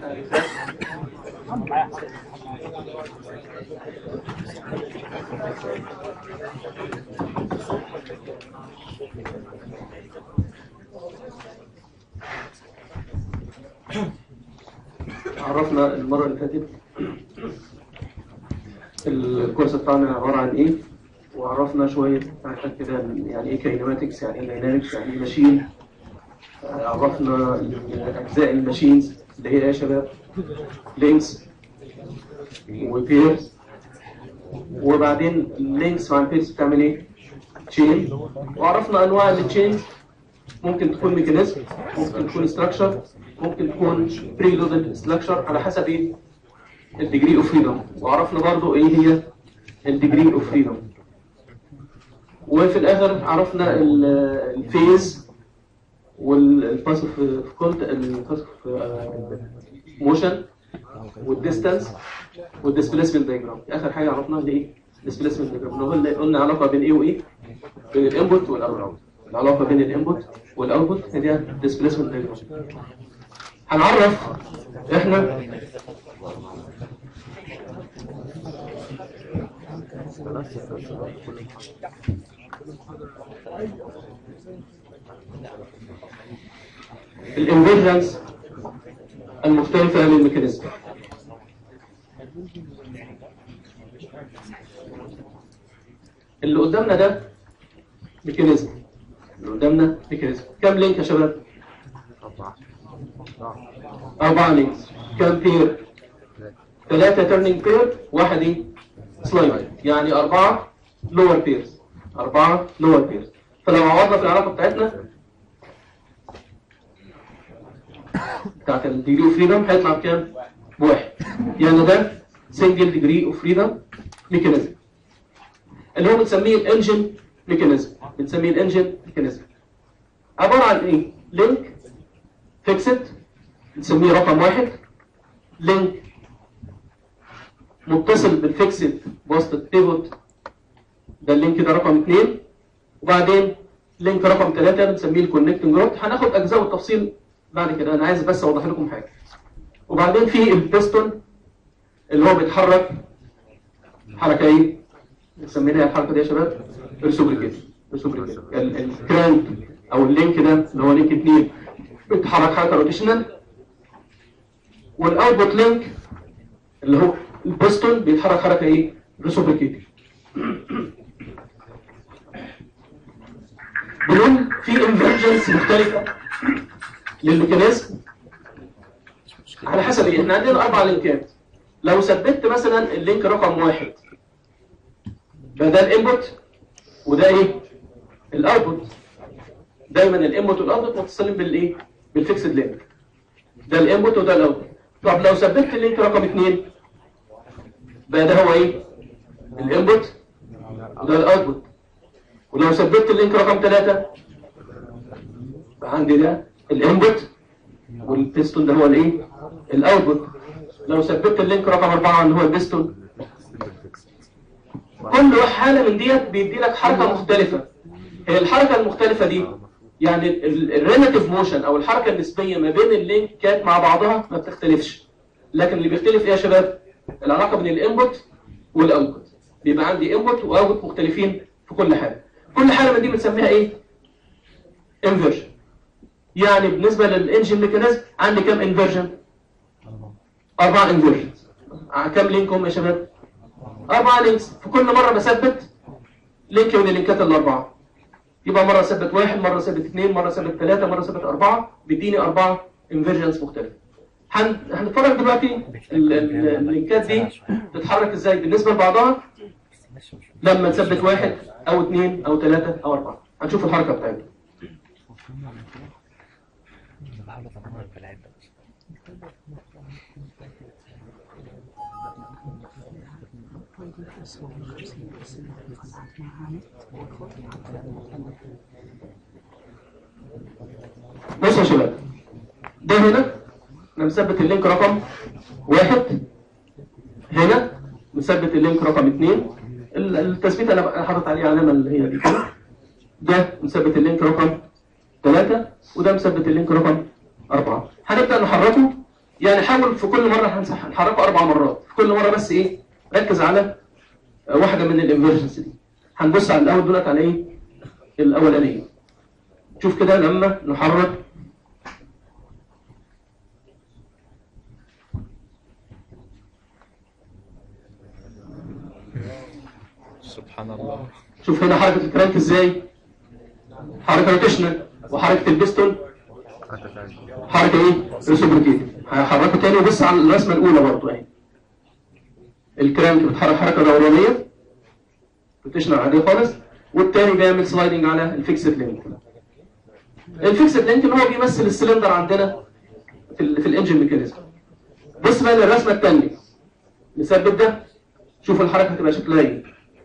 عرفنا المرة اللي فاتت الكورس بتاعنا عبارة عن ايه وعرفنا شوية تعريفات كده يعني ايه كاينماتكس يعني ايه داينامكس يعني ايه ماشين عرفنا اجزاء الماشينز اللي هي ايه يا شباب لينكس وبيرز وبعدين اللينكس مع البيرز بتعمل ايه تشين وعرفنا انواع التشين ممكن تكون ميكانيزم ممكن تكون ستراكشر ممكن تكون بري لودد ستراكشر على حسب ايه الديجري اوف فريدم وعرفنا برضو ايه هي الديجري اوف فريدم وفي الاخر عرفنا ال- الفيز والباسف كونت الباسف موشن والديستانس والديسبيسمنت دايجرام اخر حاجه عرفناها اللي ايه ديسبيسمنت دايجرام اللي هو اللي قلنا علاقه بين ايه وايه بين الانبوت والاوتبوت العلاقه بين الانبوت والاوتبوت هي ديسبيسمنت دايجرام هنعرف احنا الانفيرجنس المختلفة للميكانيزم اللي قدامنا ده ميكانيزم اللي قدامنا ميكانيزم كم لينك يا شباب؟ أربعة لينكس كم بير؟ ثلاثة تيرنينج بير واحد ايه؟ سلايد يعني أربعة لور بيرز أربعة لور بيرز فلو عوضنا في العلاقة بتاعتنا بتاعت الديجري اوف فريدم هيطلع بكام؟ بواحد يعني ده سنجل ديجري اوف فريدم ميكانيزم اللي هو بنسميه الانجن ميكانيزم بنسميه الانجن ميكانيزم عبارة عن ايه؟ لينك فيكسد بنسميه رقم واحد لينك متصل بالفيكسد بواسطة بيفوت ده اللينك ده رقم اثنين وبعدين لينك رقم ثلاثة بنسميه الكونكتنج رود هناخد اجزاء والتفصيل بعد كده انا عايز بس اوضح لكم حاجه وبعدين في البيستون اللي هو بيتحرك حركه ايه سميناها الحركه دي يا شباب ريسوبريكيت ريسوبريكيت الكرانك او اللينك ده اللي هو لينك 2 بيتحرك حركه روتيشنال والاوتبوت لينك اللي هو البيستون بيتحرك حركه ايه ريسوبريكيت بنقول في انفرجنس مختلفه للميكانيزم على حسب ايه احنا عندنا اربع لينكات لو ثبت مثلا اللينك رقم واحد يبقى ده الانبوت وده ايه الاوتبوت دايما الانبوت والاوتبوت متصلين بالايه بالفيكسد لينك ده الانبوت وده الاوتبوت طب لو ثبت اللينك رقم اثنين بقى ده هو ايه الانبوت وده الاوتبوت ولو ثبت اللينك رقم ثلاثة بقى عندي ده الانبوت والبيستون ده هو الايه الاوتبوت لو ثبت اللينك رقم أربعة اللي هو البيستون كل حالة من ديت بيدي لك حركة مختلفة هي الحركة المختلفة دي يعني الريلاتيف موشن او الحركة النسبية ما بين اللينكات مع بعضها ما بتختلفش لكن اللي بيختلف ايه يا شباب العلاقة بين الانبوت والاوتبوت بيبقى عندي انبوت واوتبوت مختلفين في كل حالة كل حالة من دي بنسميها ايه انفرجن يعني بالنسبة للانجن ميكانيزم عندي كام انفرجن اربع انفرجن كام لينك هم يا شباب اربع لينكس في كل مرة بثبت لينك من اللينكات الاربعة يبقى مرة ثبت واحد مرة ثبت اثنين مرة ثبت ثلاثة مرة ثبت اربعة بيديني اربعة انفرجنز مختلفة هن- هنتفرج دلوقتي ال- ال- اللينكات دي تتحرك ازاي بالنسبة لبعضها لما تثبت واحد او اثنين او ثلاثة او اربعة هنشوف الحركة بتاعتها بحاول اطمنك في العده بصوا يا شباب ده هنا انا مثبت اللينك رقم واحد هنا مثبت اللينك رقم اثنين ال- التثبيت انا بقى حاطط عليه علامه اللي هي دي كده ده مثبت اللينك رقم ثلاثة وده مثبت اللينك رقم أربعة هنبدأ نحركه يعني حاول في كل مره هنسح- هنحركه اربع مرات في كل مره بس ايه ركز على آه، واحده من الانفرجنز دي هنبص على الاول دولت على ايه الاولانيه شوف كده لما نحرك سبحان الله شوف هنا حركه الكرانك ازاي حركه روتيشنال وحركه البستون حركه ايه ريسبريكيتد هحركه تاني وبص على الرسمه الاولى برضو اهي الكرانك بتحرك حركه دورانيه روتيشنال عاديه خالص والتاني بيعمل سلايدنج على الفيكسد لينك الفيكسد لينك اللي هو بيمثل السلندر عندنا في ال في الانجن ميكانيزم بص بقى للرسمه الثانيه نثبت ده شوف الحركه هتبقى شكلها ايه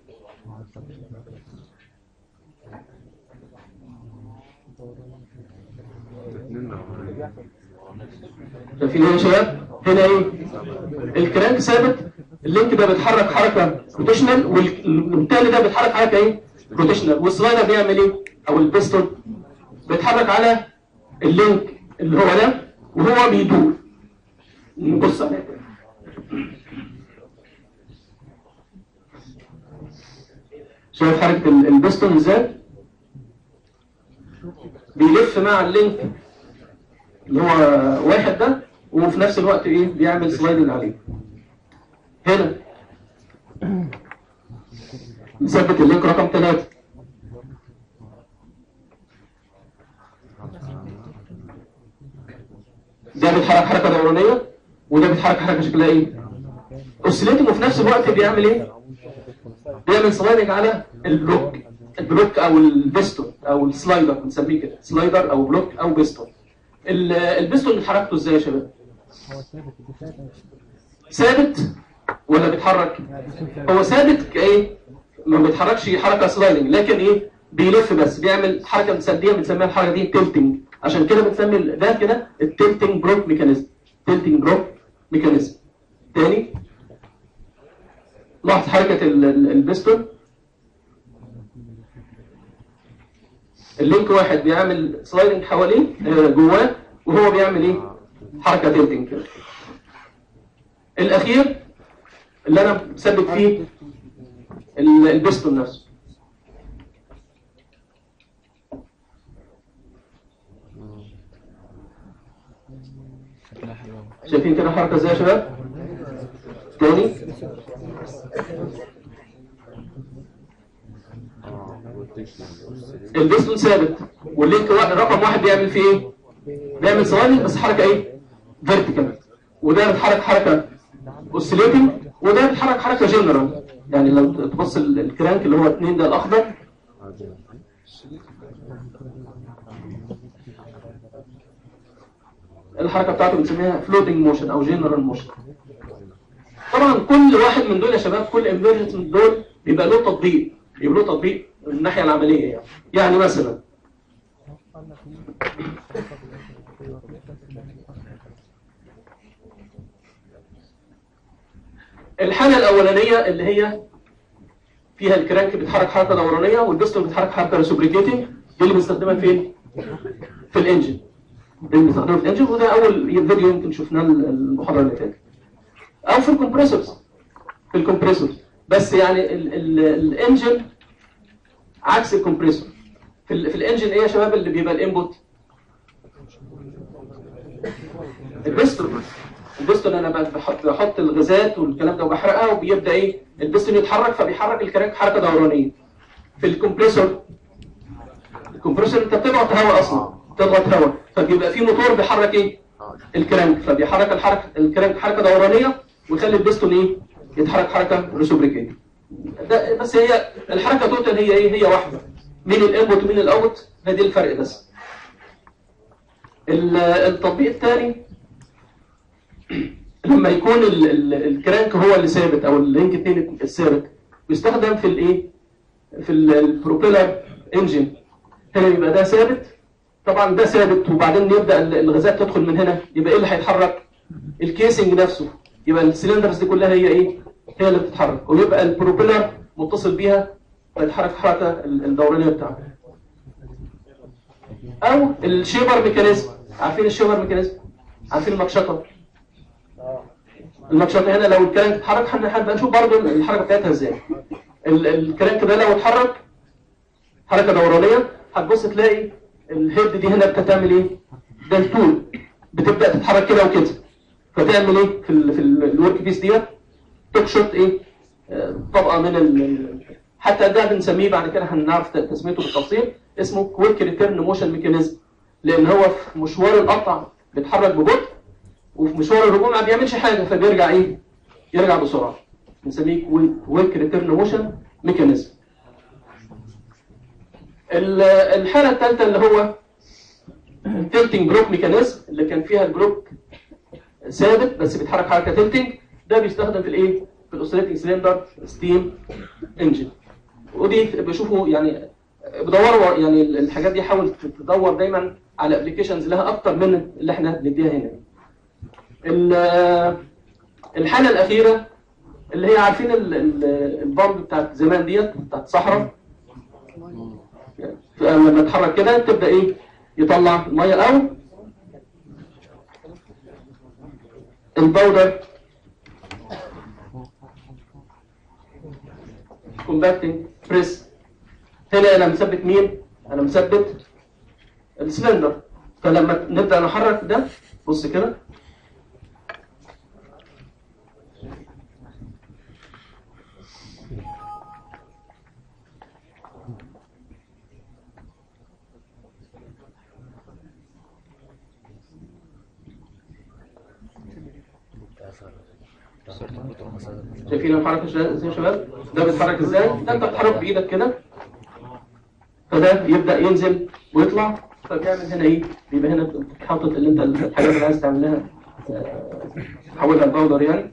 شايفين هنا يا شباب هنا ايه الكرانك ثابت اللينك ده بيتحرك حركه روتيشنال والتاني ده بيتحرك حركه ايه روتيشنال والسلايدر بيعمل ايه او البيستون بيتحرك على اللينك اللي هو ده وهو بيدور نبص عليه شايف حركه ال- البيستون ازاي بيلف مع اللينك اللي هو واحد ده وفي نفس الوقت ايه بيعمل سلايدنج عليه هنا مثبت اللينك رقم ثلاثة ده بيتحرك حركة دورانية وده بيتحرك حركة شكلها ايه اوسيليتنج وفي نفس الوقت بيعمل ايه بيعمل سلايدنج على البلوك البلوك او البستون او السلايدر بنسميه كده سلايدر او بلوك او بستون ال- البستون حركته ازاي يا شباب ثابت ولا بيتحرك هو ثابت كايه ما بيتحركش حركه سلايدنج لكن ايه بيلف بس بيعمل حركه مسديه بنسميها الحركه دي تلتنج عشان كده بنسمي ده كده التلتنج بروك ميكانيزم تلتنج بروك ميكانيزم تاني لاحظ حركه ال- ال- البستون اللينك واحد بيعمل سلايدنج حواليه آه، جواه وهو بيعمل ايه حركه تلتنج كده الاخير اللي انا مثبت فيه ال- البستون نفسه شكلها حلو أوي. شايفين كده حركه ازاي يا شباب تاني البستون ثابت واللينك وا- رقم واحد بيعمل فيه ايه بيعمل سلايدنج بس حركه ايه فيرتيكال وده بيتحرك حركه اوسيليتنج وده بيتحرك حركه جنرال يعني لو تبص ال- الكرانك اللي هو اتنين ده الاخضر الحركه بتاعته بنسميها فلوتنج موشن او جنرال موشن طبعا كل واحد من دول يا شباب كل انفيرجنت من دول بيبقى له تطبيق بيبقى له تطبيق من الناحيه العمليه يعني يعني مثلا الحالة الأولانية اللي هي فيها الكرانك بيتحرك حركة دورانية والبستون بيتحرك حركة ريسبريكيتنج دي اللي بنستخدمها فين؟ في الانجن دي اللي بنستخدمها في الانجن وده أول فيديو يمكن شفناه المحاضرة اللي فاتت أو في الكمبريسورز في الكمبريسورز بس يعني ال ال الانجن عكس الكمبريسور في, ال في الانجن ايه يا شباب اللي بيبقى الانبوت؟ البستون البستون انا بحط بحط الغازات والكلام ده وبحرقها وبيبدا ايه البستون يتحرك فبيحرك الكرانك حركه دورانيه في الكمبريسور الكمبريسور انت بتضغط هواء اصلا تضغط هواء فبيبقى في موتور بيحرك ايه الكرانك فبيحرك الحركه الكرانك حركه دورانيه ويخلي البستون ايه يتحرك حركه ريسبريكيه ده بس هي الحركه توتال هي ايه هي واحده مين الانبوت ومين الاوت ده دي الفرق بس ال- التطبيق الثاني لما يكون ال- ال- الكرانك هو اللي ثابت او اللينك اتنين الثابت بيستخدم في الايه في ال- البروبيلر انجن هنا يبقى ده ثابت طبعا ده ثابت وبعدين يبدا ال- الغازات تدخل من هنا يبقى ايه اللي هيتحرك الكيسنج نفسه يبقى السلندرز دي كلها هي ايه هي اللي بتتحرك ويبقى البروبيلر متصل بيها ويتحرك الحركه ال- الدورانيه بتاعته او الشيبر ميكانيزم عارفين الشيبر ميكانيزم عارفين المكشطه الماتشات هنا لو الكرنك اتحرك هن- هنبقى نشوف برضه الحركه بتاعتها ازاي ال- الكرنك ده لو اتحرك حركه دورانيه هتبص تلاقي الهيد دي هنا بتعمل ايه ده التول بتبدا تتحرك كده وكده فتعمل ايه في ال في ال- الورك بيس ديت تقشط ايه آه، طبقه من ال ال- حتى ده بنسميه بعد كده هنعرف تسميته بالتفصيل اسمه كويك ريتيرن موشن ميكانيزم لان هو في مشوار القطع بيتحرك ببطء وفي مشوار الرجوع ما بيعملش حاجه فبيرجع ايه يرجع بسرعه بنسميه كويك ريتيرن موشن ميكانيزم ال- الحاله الثالثه اللي هو تلتنج جروب ميكانيزم اللي كان فيها الجروب ثابت بس بيتحرك حركه تلتنج ده بيستخدم في الايه في الاوسيليتنج سلندر ستيم انجن ودي بشوفوا يعني بدوروا يعني الحاجات دي حاول تدور دايما على ابلكيشنز لها اكتر من اللي احنا بنديها هنا ال- الحاله الاخيره اللي هي عارفين ال- ال- البامب بتاعت زمان ديت بتاعت صحراء لما تتحرك كده تبدا ايه يطلع الميه او الباودر كومباكتنج بريس هنا انا مثبت مين انا مثبت السلندر فلما نبدا نحرك ده بص كده شايفين الحركه ازاي ازاي يا شباب ده بيتحرك ازاي ده انت بتحرك بايدك كده فده يبدا ينزل ويطلع فبيعمل هنا ايه بيبقى هنا حاطط اللي انت الحاجات اللي عايز تعملها آه، تحولها لباودر يعني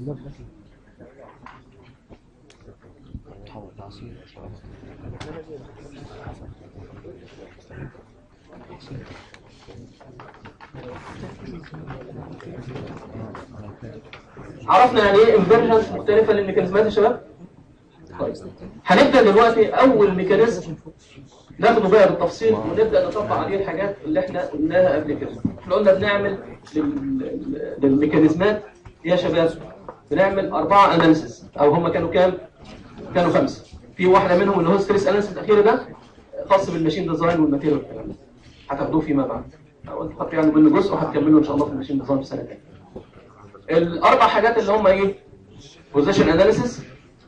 عرفنا يعني ايه انفيرجنز مختلفه للميكانيزمات يا شباب طيب هنبدا دلوقتي اول ميكانيزم ناخده بقى بالتفصيل ونبدا نطبق عليه الحاجات اللي احنا قلناها قبل كده احنا قلنا بنعمل لل- للميكانيزمات يا شباب بنعمل اربعه اناليسيس او هم كانوا كام كانوا خمسه في واحده منهم اللي هو ستريس اناليسيس الاخير ده خاص بالماشين ديزاين والماتيريال والكلام ده هتاخدوه فيما بعد او خدت يعني منه جزء وهتكملوا ان شاء الله في الماشين ديزاين في سنه تانيه الاربع حاجات اللي هم ايه بوزيشن اناليسيس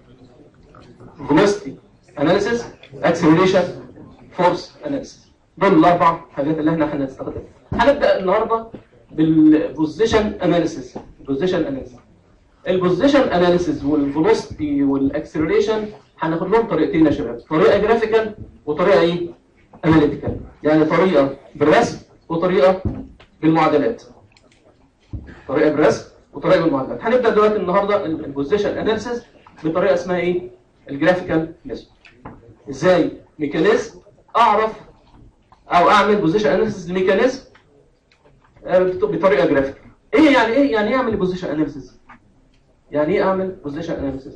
velocity analysis acceleration force analysis دول الاربع حاجات اللي احنا هنستخدمها هنبدا النهارده بالبوزيشن اناليسيس البوزيشن اناليسيس البوزيشن اناليسيس والفيلوسيتي والاكسلريشن هناخد لهم طريقتين يا شباب طريقه جرافيكال وطريقه ايه اناليتيكال يعني طريقه بالرسم وطريقه بالمعادلات طريقه بالرسم وطريقه بالمعادلات هنبدا دلوقتي النهارده البوزيشن اناليسيس بطريقه اسمها ايه الجرافيكال ميثود ازاي ميكانيزم اعرف او اعمل بوزيشن اناليسيس لميكانيزم آه، بط- بطريقه جرافيك ايه يعني ايه يعني ايه اعمل بوزيشن اناليسيس يعني ايه اعمل بوزيشن اناليسيس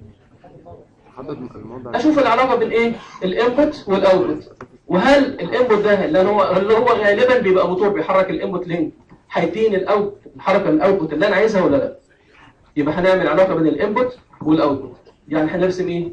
حدد الموضع اشوف العلاقه بين ايه الانبوت والاوتبوت وهل الانبوت ده اللي هو اللي هو غالبا بيبقى موتور بيحرك الانبوت لين هيديني الاوت الحركه الاوتبوت اللي انا عايزها ولا لا يبقى هنعمل علاقه بين الانبوت والاوتبوت يعني هنرسم ايه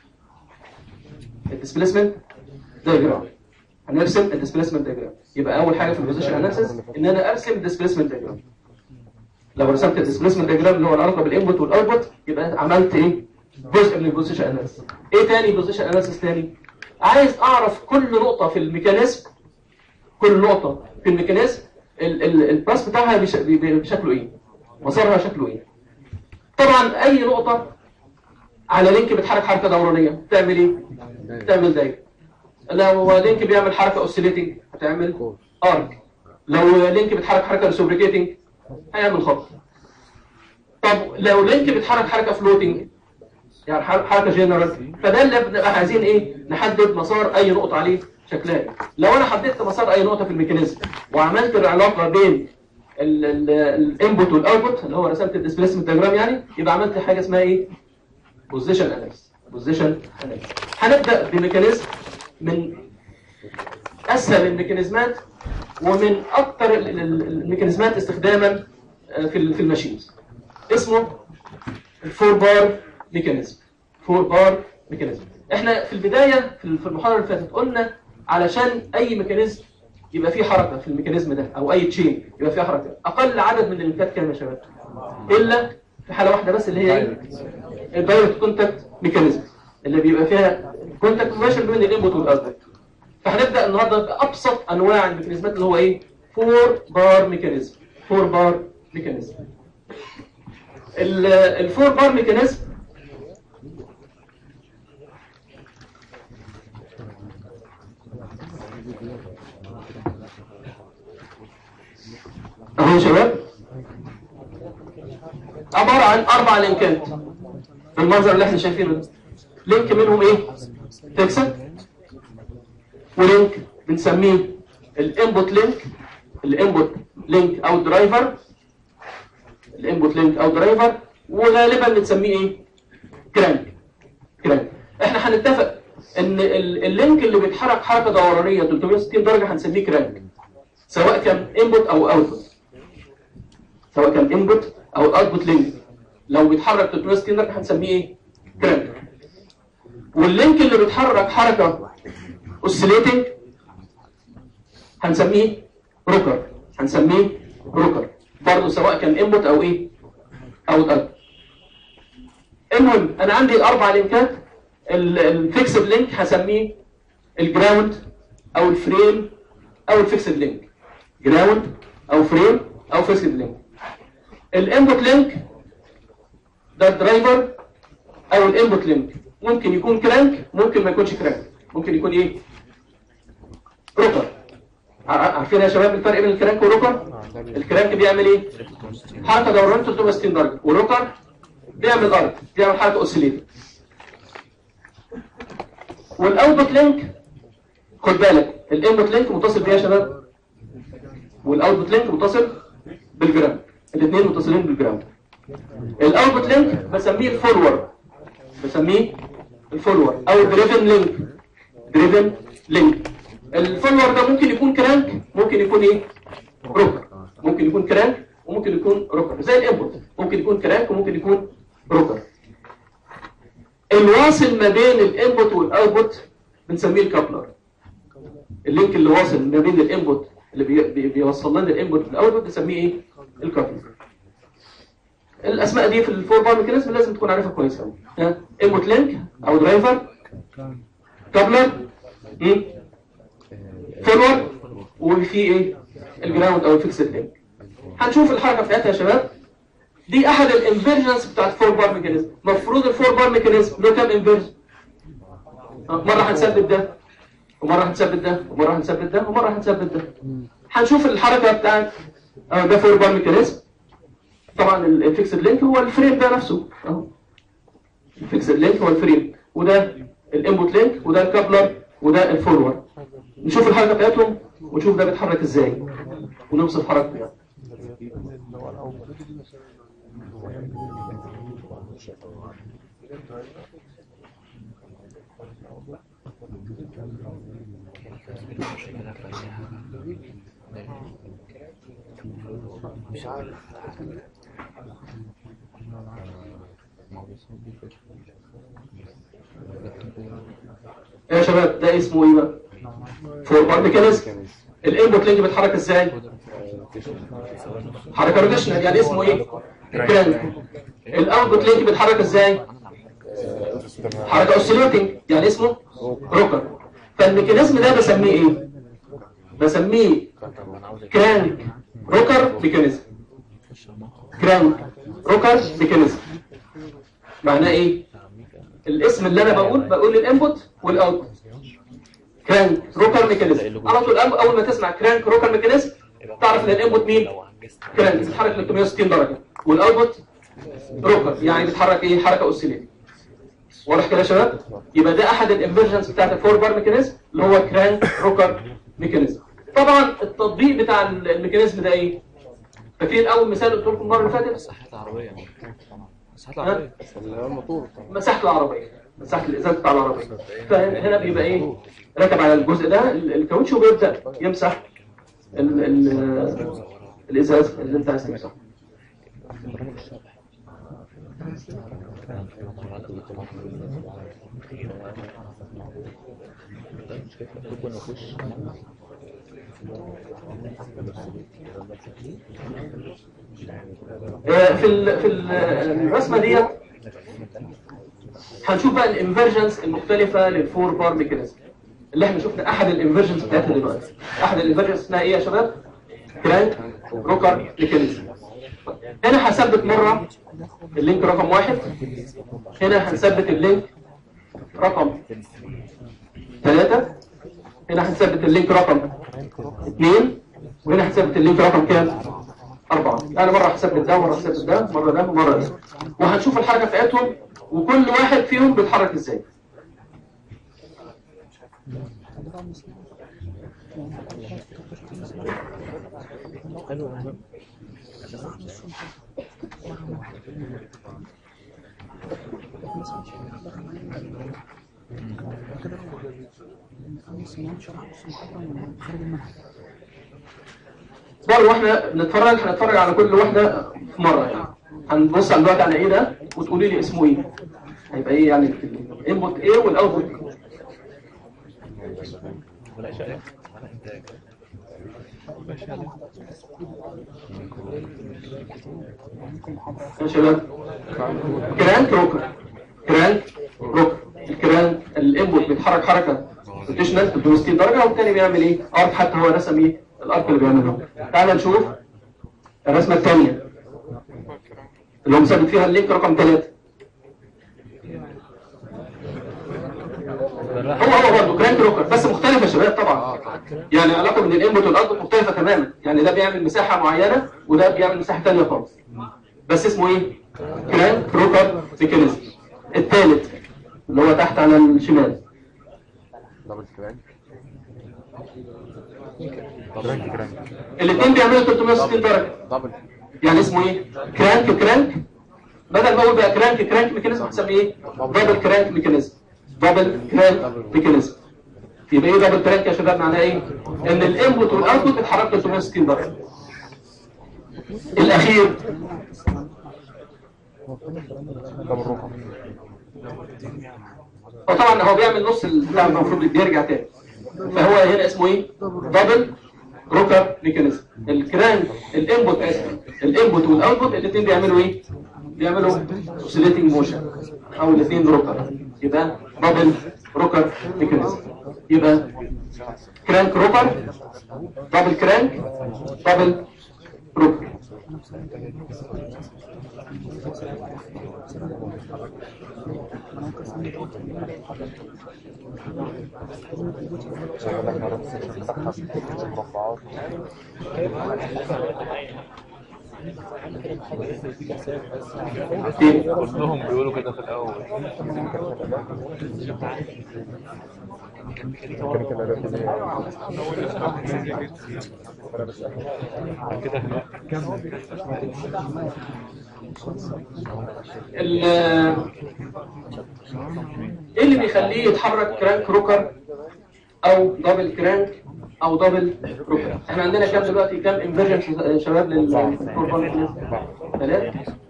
الديسبيسمنت دايجرام هنرسم الديسبيسمنت دايجرام يبقى اول حاجه في البوزيشن اناليسيس ان انا ارسم الديسبيسمنت دايجرام لو رسمت الديسبيسمنت دايجرام اللي هو العلاقه بالانبوت والاوتبوت يبقى عملت ايه جزء من البوزيشن اناليسيس ايه تاني بوزيشن اناليسيس تاني عايز اعرف كل نقطه في الميكانيزم كل نقطه في الميكانيزم ال- ال- الباس بتاعها بش- ب- ب- بشكله ايه مسارها شكله ايه طبعا اي نقطه على لينك بتحرك حركه دورانيه تعمل ايه تعمل دايره لو لينك بيعمل حركه اوسيليتنج هتعمل ارك لو لينك بيتحرك حركه ريسوبريكيتنج هيعمل خط طب لو لينك بيتحرك حركه فلوتنج يعني حر- حركه جنرال فده اللي بنبقى عايزين ايه نحدد مسار اي نقطه عليه شكلها ايه لو انا حددت مسار اي نقطه في الميكانيزم وعملت العلاقه بين الانبوت والاوتبوت اللي هو رسمت الديسبيسمنت دياجرام يعني يبقى عملت حاجه اسمها ايه بوزيشن اناليسيس بوزيشن اناليسيس هنبدا بميكانيزم من اسهل الميكانيزمات ومن اكثر ال- ال- الميكانيزمات استخداما آه، في ال- في الماشينز اسمه الفور بار ميكانيزم فور بار ميكانيزم احنا في البدايه في في المحاضره اللي فاتت قلنا علشان اي ميكانيزم يبقى فيه حركه في الميكانيزم ده او اي تشين يبقى فيها حركه اقل عدد من اللينكات كام يا شباب الا في حاله واحده بس اللي هي ايه الدايركت كونتاكت ميكانيزم اللي بيبقى فيها كونتاكت مباشر بين الانبوت والاوتبوت فهنبدا النهارده بابسط انواع الميكانيزمات اللي هو ايه فور بار ميكانيزم فور بار ميكانيزم الفور بار ميكانيزم اهو يا شباب عبارة عن أربع لينكات بالمنظر اللي احنا شايفينه ده لينك منهم ايه؟ فيكسد ولينك بنسميه الانبوت لينك الانبوت لينك او درايفر الانبوت لينك او درايفر وغالبا بنسميه ايه؟ كرانك كرانك احنا هنتفق ان ال- اللينك اللي بيتحرك حركه دورانيه 360 درجه هنسميه كرانك سواء كان انبوت او اوتبوت سواء كان انبوت او الاوتبوت لينك لو بيتحرك 360 درجه هنسميه ايه كرانك واللينك اللي بيتحرك حركه اوسيليتنج هنسميه روكر هنسميه روكر برضه سواء كان انبوت او ايه او اوتبوت المهم انا عندي الاربع لينكات الفيكسد لينك هسميه الجراوند او الفريم او الفيكسد لينك جراوند او فريم او فيكسد لينك الانبوت لينك ده الدرايفر او الانبوت لينك ممكن يكون كرانك ممكن ما يكونش كرانك ممكن يكون ايه روكر ع- عارفين يا شباب الفرق بين الكرانك والروكر الكرانك بيعمل ايه حركه دوران 360 درجه والروكر بيعمل ارض بيعمل حركه اوسيليتر والاوتبوت لينك خد بالك الانبوت لينك متصل بيه يا شباب والاوتبوت لينك متصل بالجراوند الاثنين متصلين بالجراوند الاوتبوت لينك بسميه الفورورد بسميه الفولور او دريفن لينك دريفن لينك الفولور ده ممكن يكون كرانك ممكن يكون ايه روكر ممكن يكون كرانك وممكن يكون روكر زي الانبوت ممكن يكون كرانك وممكن يكون روكر الواصل ما بين الانبوت والاوتبوت بنسميه الكابلر اللينك اللي واصل ما بين الانبوت اللي بي بي بيوصل لنا الانبوت والاوتبوت بنسميه ايه الكابلر الاسماء دي في الفور بار ميكانيزم لازم تكون عارفها كويس قوي ها انبوت لينك او درايفر كابلر فورورد وفي ايه الجراوند او الفيكسد لينك هنشوف الحركه بتاعتها يا شباب دي احد الانفيرجنز بتاعت فور بار ميكانيزم المفروض الفور بار ميكانيزم له كام انفيرجن مره هنثبت ده ومره هنثبت ده ومره هنثبت ده ومره هنثبت ده هنشوف الحركه بتاعت آه، ده فور بار ميكانيزم طبعا الفيكسد لينك هو الفريم ده نفسه اهو الفيكسد لينك هو الفريم وده الانبوت لينك وده الكابلر وده الفورورد نشوف الحركه بتاعتهم ونشوف ده بيتحرك ازاي ونوصف حركته يعني. يا شباب ده اسمه ايه بقى؟ فور بار ميكانيزم الانبوت لينك بيتحرك ازاي؟ حركه روتيشنال يعني اسمه ايه؟ كرانك الاوتبوت لينك بيتحرك ازاي؟ حركه اوسيليتنج يعني اسمه روكر فالميكانيزم ده بسميه ايه؟ بسميه كرانك روكر ميكانيزم كرانك روكر ميكانيزم معناه ايه؟ الاسم اللي انا بقول بقول الانبوت والاوتبوت كرانك روكر ميكانيزم على طول أول- اول ما تسمع كرانك روكر ميكانيزم تعرف ان الانبوت مين كرانك بيتحرك 360 درجه والاوتبوت روكر يعني بيتحرك ايه حركه اوسيليت واضح كده يا شباب يبقى ده احد الانفيرجنز بتاعت الفور بار ميكانيزم اللي هو كرانك روكر ميكانيزم طبعا التطبيق بتاع الميكانيزم ده ايه فاكرين اول مثال قلت لكم المره اللي فاتت مساحات العربية مساحات العربية الموتور مساحه العربيه مساحه الازاز بتاع العربيه فهنا بيبقى ايه راكب على الجزء ده ال- الكاوتش وبيبدا يمسح ال ال الازاز اللي انت عايز تمسحه آه، في ال في ال- الرسمه ديت هنشوف بقى الانفرجنز المختلفه للفور بار ميكانيزم اللي احنا شفنا احد الانفرجنز بتاعتها دلوقتي احد الانفرجنز اسمها ايه يا شباب كرانك روكر ميكانيزم هنا هثبت مره اللينك رقم واحد هنا هنثبت اللينك رقم ثلاثة هنا هنثبت اللينك رقم اثنين وهنا هنثبت اللينك رقم كام؟ أربعة يعني مرة هثبت ده مرة هثبت ده مرة ده ومرة ده وهنشوف الحركة بتاعتهم وكل واحد فيهم بيتحرك ازاي برضه واحنا بنتفرج هنتفرج على كل واحدة في مرة يعني هنبص على دلوقتي على ايه ده وتقولي لي اسمه ايه هيبقى ايه يعني الانبوت ايه والاوتبوت ايه ولا شيء ولا انتاج يا شباب كرانك روكر كرانك روكر الكرانك الانبوت بيتحرك حركه روتيشنال 360 درجه والتاني بيعمل ايه ارك حتى هو رسم ايه الارك اللي بيعمله تعال نشوف الرسمه الثانيه اللي هو مثبت فيها اللينك رقم 3 هو هو برضه كرانك روكر بس مختلف يا شباب طبعا يعني علاقه بين الانبوت والاوتبوت مختلفه تماما يعني ده بيعمل مساحه معينه وده بيعمل مساحه ثانيه خالص بس اسمه ايه كرانك روكر ميكانيزم الثالث اللي هو تحت على الشمال دبل كرانك كرانك كرانك الاثنين بيعملوا 360 درجه دبل يعني اسمه ايه كرانك كرانك بدل ما اقول بقى كرانك كرانك ميكانيزم هتسميه ايه دبل كرانك ميكانيزم دبل كرانك ميكانيزم يبقى ايه دبل كرانك يا شباب معناه ايه ان الانبوت والاوتبوت بيتحركوا 360 درجه الاخير دبل روكر وطبعا هو بيعمل نص البتاع المفروض بيرجع تاني فهو هنا اسمه ايه دبل روكر ميكانيزم الكران الانبوت اسف الانبوت والاوتبوت الاثنين بيعملوا ايه بيعملوا اوسيليتنج موشن او الاثنين روكر يبقى دبل روكر ميكانيزم يبقى كرانك روكر دبل كرانك دبل روكر مربعات تاني. كلهم بيقولوا كده في الاول كده ال- ايه اللي بيخليه يتحرك كرانك روكر او دبل كرانك او دبل روكر احنا عندنا كام دلوقتي كام انفيرجن شباب للكوربان ثلاث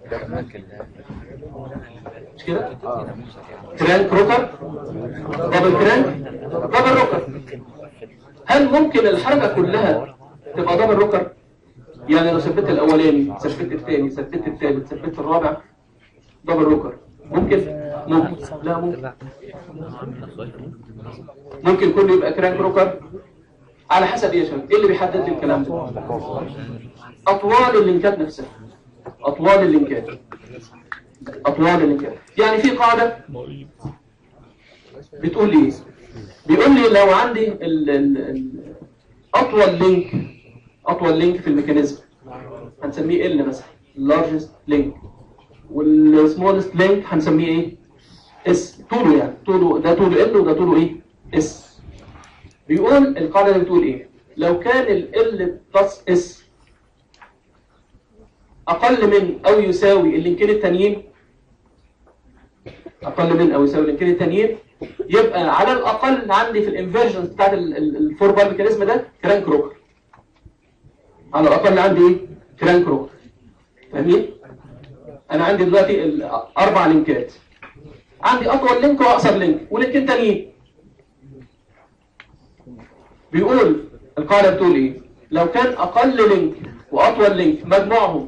مش كده كرانك روكر دبل كرانك دبل روكر هل ممكن الحركه كلها تبقى دبل روكر يعني لو ثبت الاولاني ثبت الثاني ثبت الثالث ثبت الرابع دبل روكر ممكن ممكن لا ممكن ممكن كله يبقى كرانك روكر على حسب ايه يا شباب ايه اللي بيحدد لي الكلام ده اطوال اللينكات نفسها اطوال اللينكات اطوال اللينكات يعني في قاعده بتقول لي ايه بيقول لي لو عندي ال ال ال اطول لينك اطول لينك في الميكانيزم هنسميه ال مثلا largest لينك والسمولست لينك هنسميه ايه اس طوله يعني طوله ده طوله ال وده طوله ايه اس بيقول القاعده اللي بتقول ايه لو كان ال ال بلس اس اقل من او يساوي اللينكين التانيين اقل من او يساوي اللينكين التانيين يبقى على الاقل عندي في الانفيرجن بتاعت الفور بار ميكانيزم ده كرانك روكر على الاقل عندي ايه كرانك روكر فاهمين انا عندي دلوقتي ال- اربع لينكات عندي اطول لينك واقصر لينك ولينكين تانيين بيقول القاعده بتقول ايه لو كان اقل لينك واطول لينك مجموعهم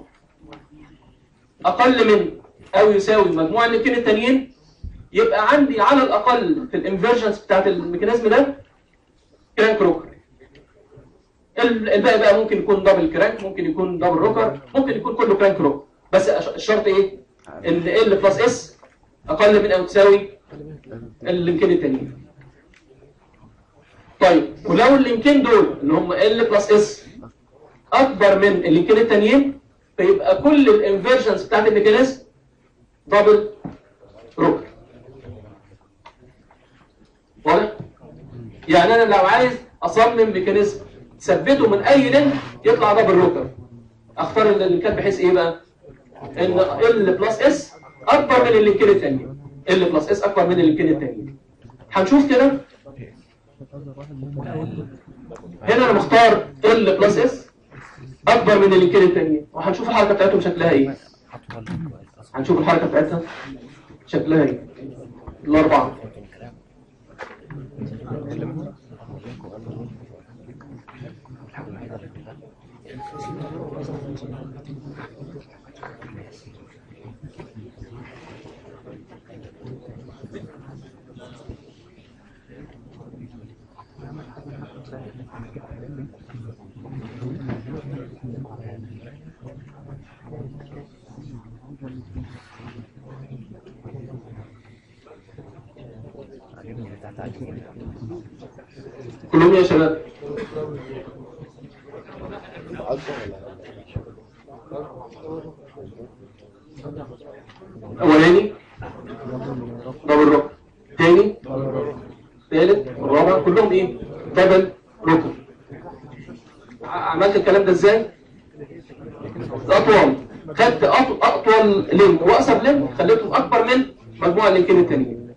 اقل من او يساوي مجموع اللينكين التانيين يبقى عندي على الاقل في الانفرجنس بتاعت الميكانيزم ده كرانك روكر ال- الباقي بقى ممكن يكون دبل كرانك ممكن يكون دبل روكر ممكن يكون كله كرانك روكر بس أش- الشرط ايه ان ال بلس اس اقل من او تساوي اللينكين التانيين طيب ولو اللينكين دول اللي هم ال بلس اس اكبر من اللينكين التانيين فيبقى كل الانفرجنس بتاعت الميكانيزم دبل روكر واضح؟ يعني انا لو عايز اصمم ميكانيزم ثبته من اي لينك يطلع دبل روكر اختار اللينكات بحيث ايه بقى؟ ان ال بلس اس اكبر من اللينكين التانيين ال بلس اس اكبر من اللينكين التانيين هنشوف كده هنا انا مختار ال بلس اس اكبر من اللينكين التانيين وهنشوف الحركه بتاعتهم شكلها ايه هنشوف الحركه بتاعتها شكلها ايه الاربعه كلهم يا شباب اولاني دبل روك تاني ثالث الرابع كلهم ايه دبل روكر ع- عملت الكلام ده ازاي اطول خدت أط- اطول لينك واقصر لينك خليتهم اكبر من مجموع اللينكين التانيين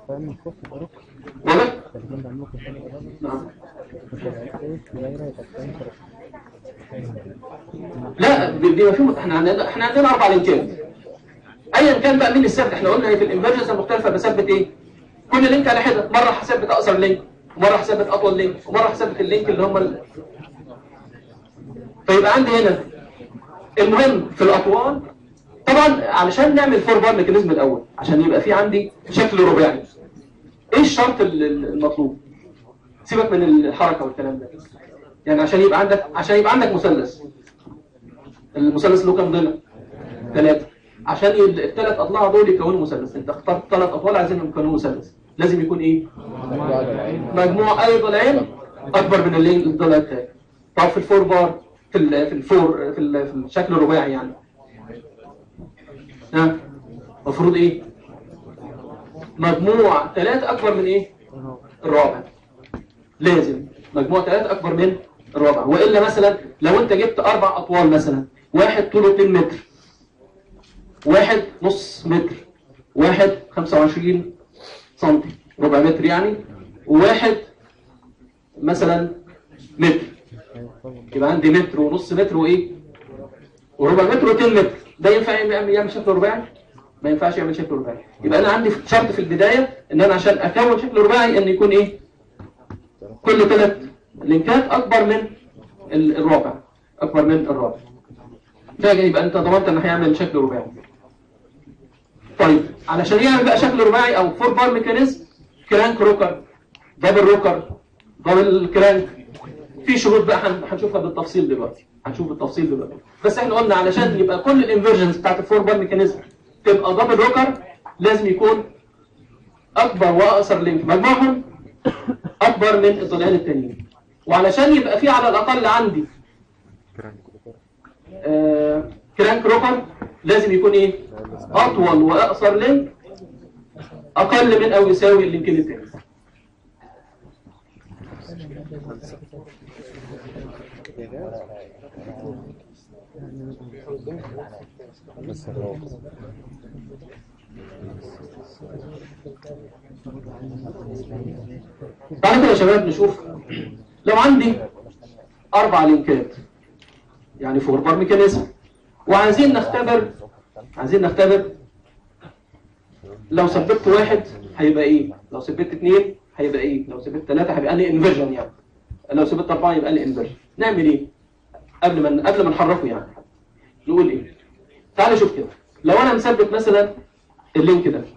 واضح نعم لا دي دي مفهوم احنا عندنا احنا عندنا اربع لينكات ايا كان بقى مين الثابت احنا قلنا إيه في الانفرجنس المختلفه بثبت ايه كل لينك على حده مره هثبت اقصر لينك ومره هثبت اطول لينك ومره هثبت اللينك اللي هم ال... فيبقى عندي هنا المهم في الاطوال طبعا علشان نعمل فور بار ميكانيزم الاول عشان يبقى في عندي شكل رباعي ايه الشرط ال- ال- المطلوب سيبك من الحركه والكلام ده يعني عشان يبقى عندك عشان يبقى عندك مثلث المثلث له كام ضلع ثلاثه عشان الثلاث اضلاع دول يكونوا مثلث انت اخترت ثلاث اطوال عايزين يكونوا مثلث لازم يكون ايه مجموع اي ضلعين اكبر من اللي- الضلع الثاني طب في الفور بار في ال في الفور في, ال في الشكل الرباعي يعني ها المفروض ايه مجموع ثلاثة اكبر من ايه الرابع لازم مجموع ثلاثة اكبر من الرابع والا مثلا لو انت جبت اربع اطوال مثلا واحد طوله 2 متر واحد نص متر واحد 25 سنتي ربع متر يعني وواحد مثلا متر يبقى عندي متر ونص متر وايه وربع متر و2 متر ده ينفع يعمل يعمل شكل رباعي ما ينفعش يعمل شكل رباعي يبقى انا عندي شرط في البدايه ان انا عشان اكون شكل رباعي ان يكون ايه كل ثلاث لينكات اكبر من ال- الرابع اكبر من الرابع فاجئ يبقى انت ضمنت ان هيعمل شكل رباعي طيب علشان يعمل بقى شكل رباعي او فور بار ميكانيزم كرانك روكر دبل روكر دبل كرانك في شروط بقى هن- هنشوفها بالتفصيل دلوقتي هنشوف بالتفصيل دلوقتي بس احنا قلنا علشان يبقى كل الانفرجنز بتاعت الفور بار ميكانيزم تبقى دبل روكر لازم يكون اكبر واقصر لينك مجموعهم اكبر من الضلعين التانيين وعلشان يبقى في على الاقل عندي آه كرانك روكر لازم يكون ايه اطول واقصر لينك اقل من او يساوي اللينكين التاني بعد كده يا شباب نشوف لو عندي اربع لينكات يعني فور بار ميكانيزم وعايزين نختبر عايزين نختبر لو ثبت واحد هيبقى ايه لو ثبت اثنين هيبقى ايه لو ثبت ثلاثة هيبقى اني انفيرجن يعني لو ثبت أربعة يبقى اني انفيرجن نعمل ايه قبل ما قبل ما نحركه يعني نقول ايه تعال شوف كده لو انا مثبت مثلا اللينك ده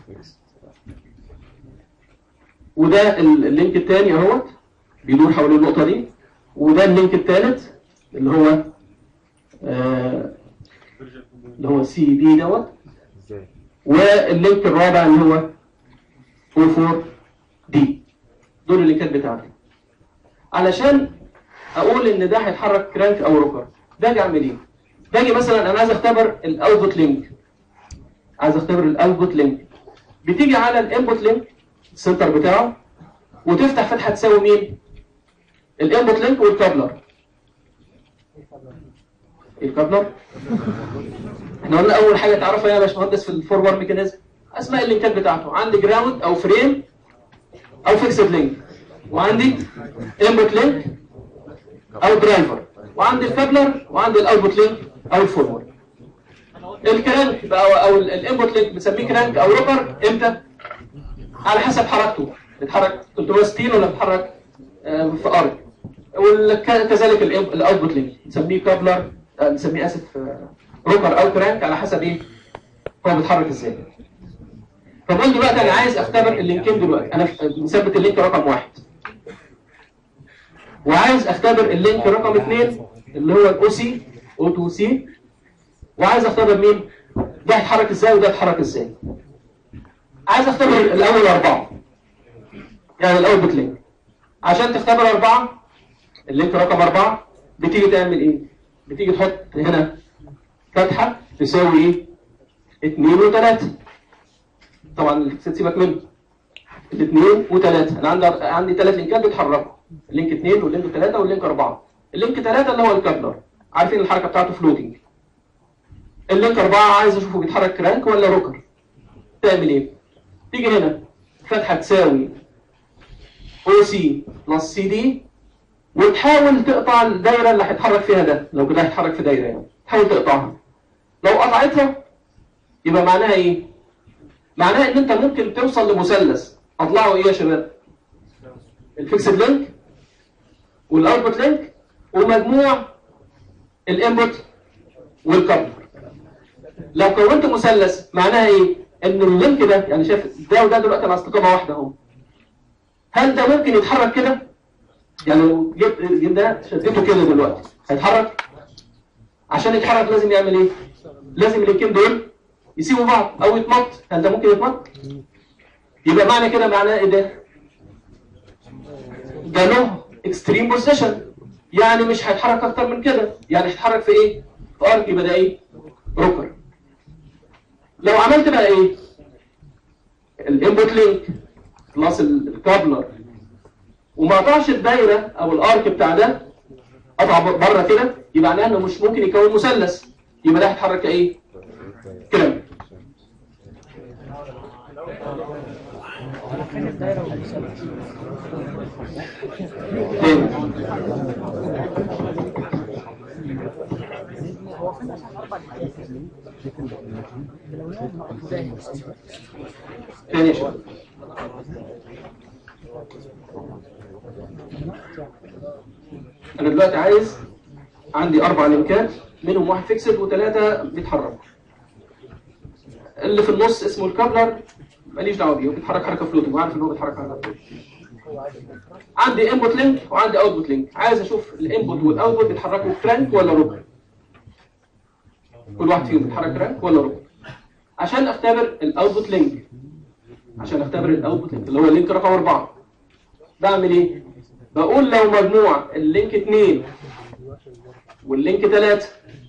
وده ال- اللينك الثاني اهوت بيدور حوالين النقطة دي وده اللينك الثالث اللي هو آه اللي هو سي دي دوت ازاي واللينك الرابع اللي هو او 4 دي دول اللينكات بتاعتي علشان اقول ان ده هيتحرك كرانك او روكر باجي اعمل ايه باجي مثلا انا عايز اختبر الاوتبوت لينك عايز اختبر الاوتبوت لينك بتيجي على الانبوت لينك السنتر بتاعه وتفتح فتحه تساوي مين الانبوت لينك والكابلر إيه الكابلر احنا قلنا اول حاجه تعرفها يا باشمهندس في الفورورد ميكانيزم اسماء اللينكات بتاعته عندي جراوند او فريم او فيكسد لينك وعندي انبوت لينك او درايفر وعندي الكابلر وعندي الاوتبوت لينك او الفورورد الكرانك بقى او الانبوت لينك بنسميه كرانك او روبر امتى على حسب حركته بيتحرك 360 ولا بيتحرك آه، في ارض وكذلك الاوتبوت لينك نسميه كابلر آه، نسميه اسف آه، روكر او كرانك على حسب ايه هو بيتحرك ازاي فبقول دلوقتي انا عايز اختبر اللينكين دلوقتي انا مثبت اللينك رقم واحد وعايز اختبر اللينك رقم اثنين اللي هو الاو سي او 2 سي وعايز اختبر مين ده هيتحرك ازاي وده هيتحرك ازاي عايز اختبر الاول اربعه يعني الاول بتلينك عشان تختبر اربعه اللينك رقم اربعه بتيجي تعمل ايه بتيجي تحط هنا فتحه تساوي ايه اتنين وتلاته طبعا الفيكسات سيبك منه الاثنين وثلاثه انا عندي عندي ثلاث لينكات بيتحركوا اللينك اثنين واللينك ثلاثه واللينك اربعه اللينك ثلاثه اللي هو الكابلر عارفين الحركه بتاعته فلوتنج اللينك اربعه عايز اشوفه بيتحرك كرانك ولا روكر تعمل ايه تيجي هنا فتحه تساوي او سي بلس سي دي وتحاول تقطع الدايره اللي هيتحرك فيها ده لو كده هيتحرك في دايره يعني تحاول تقطعها لو قطعتها يبقى معناها ايه معناها ان انت ممكن توصل لمثلث اطلعه ايه يا شباب الفيكسد لينك والاوتبوت لينك ومجموع الانبوت والكابلر لو كونت مثلث معناها ايه ان اللينك ده يعني شايف ده وده دلوقتي على استقامه واحده اهو هل ده ممكن يتحرك كده يعني لو جبت جبت ده شديته كده دلوقتي هيتحرك عشان يتحرك لازم يعمل ايه لازم اللينكين دول يسيبوا بعض او يتمط هل ده ممكن يتمط يبقى معنى كده معناه ايه ده ده له اكستريم بوزيشن يعني مش هيتحرك اكتر من كده يعني هيتحرك في ايه في ارك يبقى ده ايه روكر لو عملت بقى ايه الانبوت لينك بلس الكابلر وما قطعش الدايره او الارك بتاع ده قطع بره كده يبقى معناه انه مش ممكن يكون مثلث يبقى ده هيتحرك ايه كده تاني تاني يا شباب انا دلوقتي عايز عندي اربع لينكات منهم واحد فيكسد وثلاثه بيتحركوا اللي في النص اسمه الكابلر ماليش دعوه بيه هو بيتحرك حركه فلوتنج وعارف ان هو بيتحرك حركه فلوتنج عندي انبوت لينك وعندي اوتبوت لينك عايز اشوف الانبوت والاوتبوت بيتحركوا كرانك ولا روكر كل واحد فيهم بيتحرك كرانك ولا روكر عشان اختبر الاوتبوت لينك عشان اختبر الاوتبوت لينك اللي هو اللينك رقم أربعة بعمل ايه بقول لو مجموع اللينك 2 واللينك 3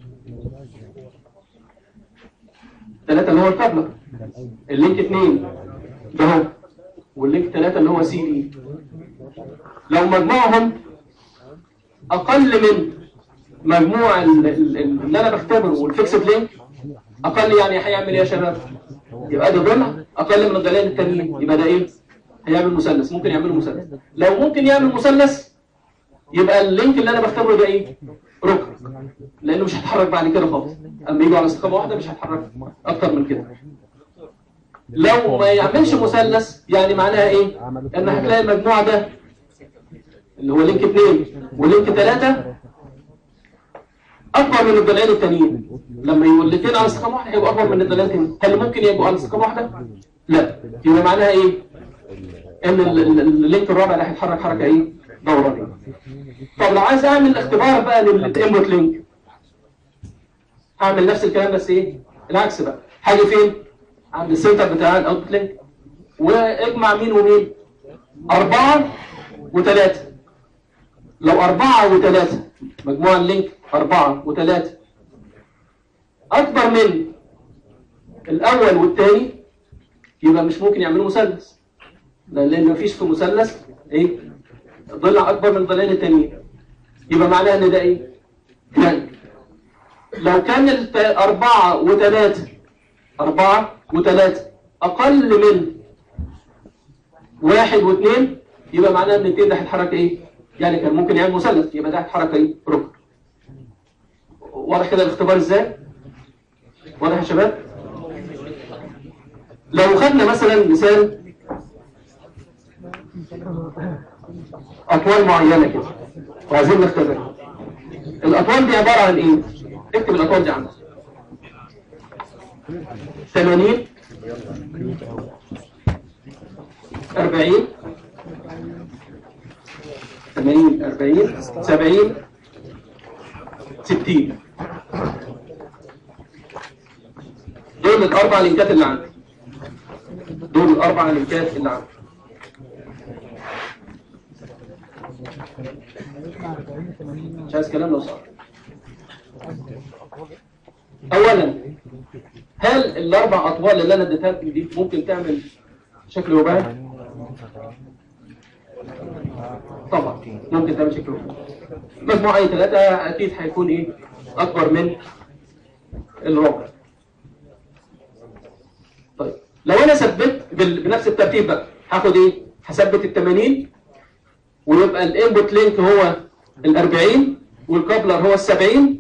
3 اللي هو الكابلر اللينك 2 ده هو واللينك 3 اللي هو سي دي لو مجموعهم اقل من مجموع ال- ال- ال- اللي انا بختبره والفيكسد لينك اقل يعني هيعمل ايه يا شباب يبقى ده ضلع اقل من الضلعين التانيين يبقى ده ايه هيعمل مثلث ممكن يعملوا مثلث لو ممكن يعمل مثلث يبقى اللينك اللي انا بختبره ده ايه ركن لانه مش هيتحرك بعد كده خالص اما يجوا على استقامه واحده مش هيتحرك اكتر من كده لو ما يعملش مثلث يعني معناها ايه ان هتلاقي المجموعه ده اللي هو لينك 2 ولينك 3 اكبر من الضلعين التانيين لما يبقوا الاثنين على استقامه واحده هيبقوا اكبر من الضلعين التانيين هل ممكن يبقوا على استقامه واحده لا يبقى معناها ايه ان ال- ال- اللينك الرابع ده هيتحرك حركه ايه دورانيه طب لو عايز اعمل اختبار بقى للانبوت لينك هعمل نفس الكلام بس ايه العكس بقى هاجي فين عند السنتر بتاع الاوتبوت لينك واجمع مين ومين أربعة وثلاثة لو أربعة وثلاثة مجموع اللينك أربعة وثلاثة أكبر من الأول والثاني يبقى مش ممكن يعملوا مثلث لأن لأن مفيش في مثلث إيه ضلع أكبر من الضلعين التانيين يبقى معناها إن ده إيه؟ كان لو كان الت- أربعة وثلاثة أربعة وثلاثة أقل من واحد واثنين يبقى معناها ان الاثنين ده هيتحرك ايه؟ يعني كان ممكن يعمل مثلث يبقى ده هيتحرك ايه؟ ركن. واضح كده الاختبار ازاي؟ واضح يا شباب؟ لو خدنا مثلا مثال اطوال معينه كده وعايزين نختبرها. الاطوال دي عباره عن ايه؟ اكتب الاطوال دي عندك. 80 40 80 40 70 60 دول الاربع لينكات اللي عندي دول الاربع لينكات اللي عندي مش عايز كلام لو صار اولا هل الاربع اطوال اللي انا اديتها لكم دي ممكن تعمل شكل رباعي طبعا ممكن تعمل شكل رباعي مجموع اي ثلاثة اكيد هيكون ايه اكبر من الربع طيب لو انا ثبت بال- بنفس الترتيب بقى هاخد ايه هثبت ال 80 ويبقى الانبوت لينك هو ال 40 والكابلر هو ال 70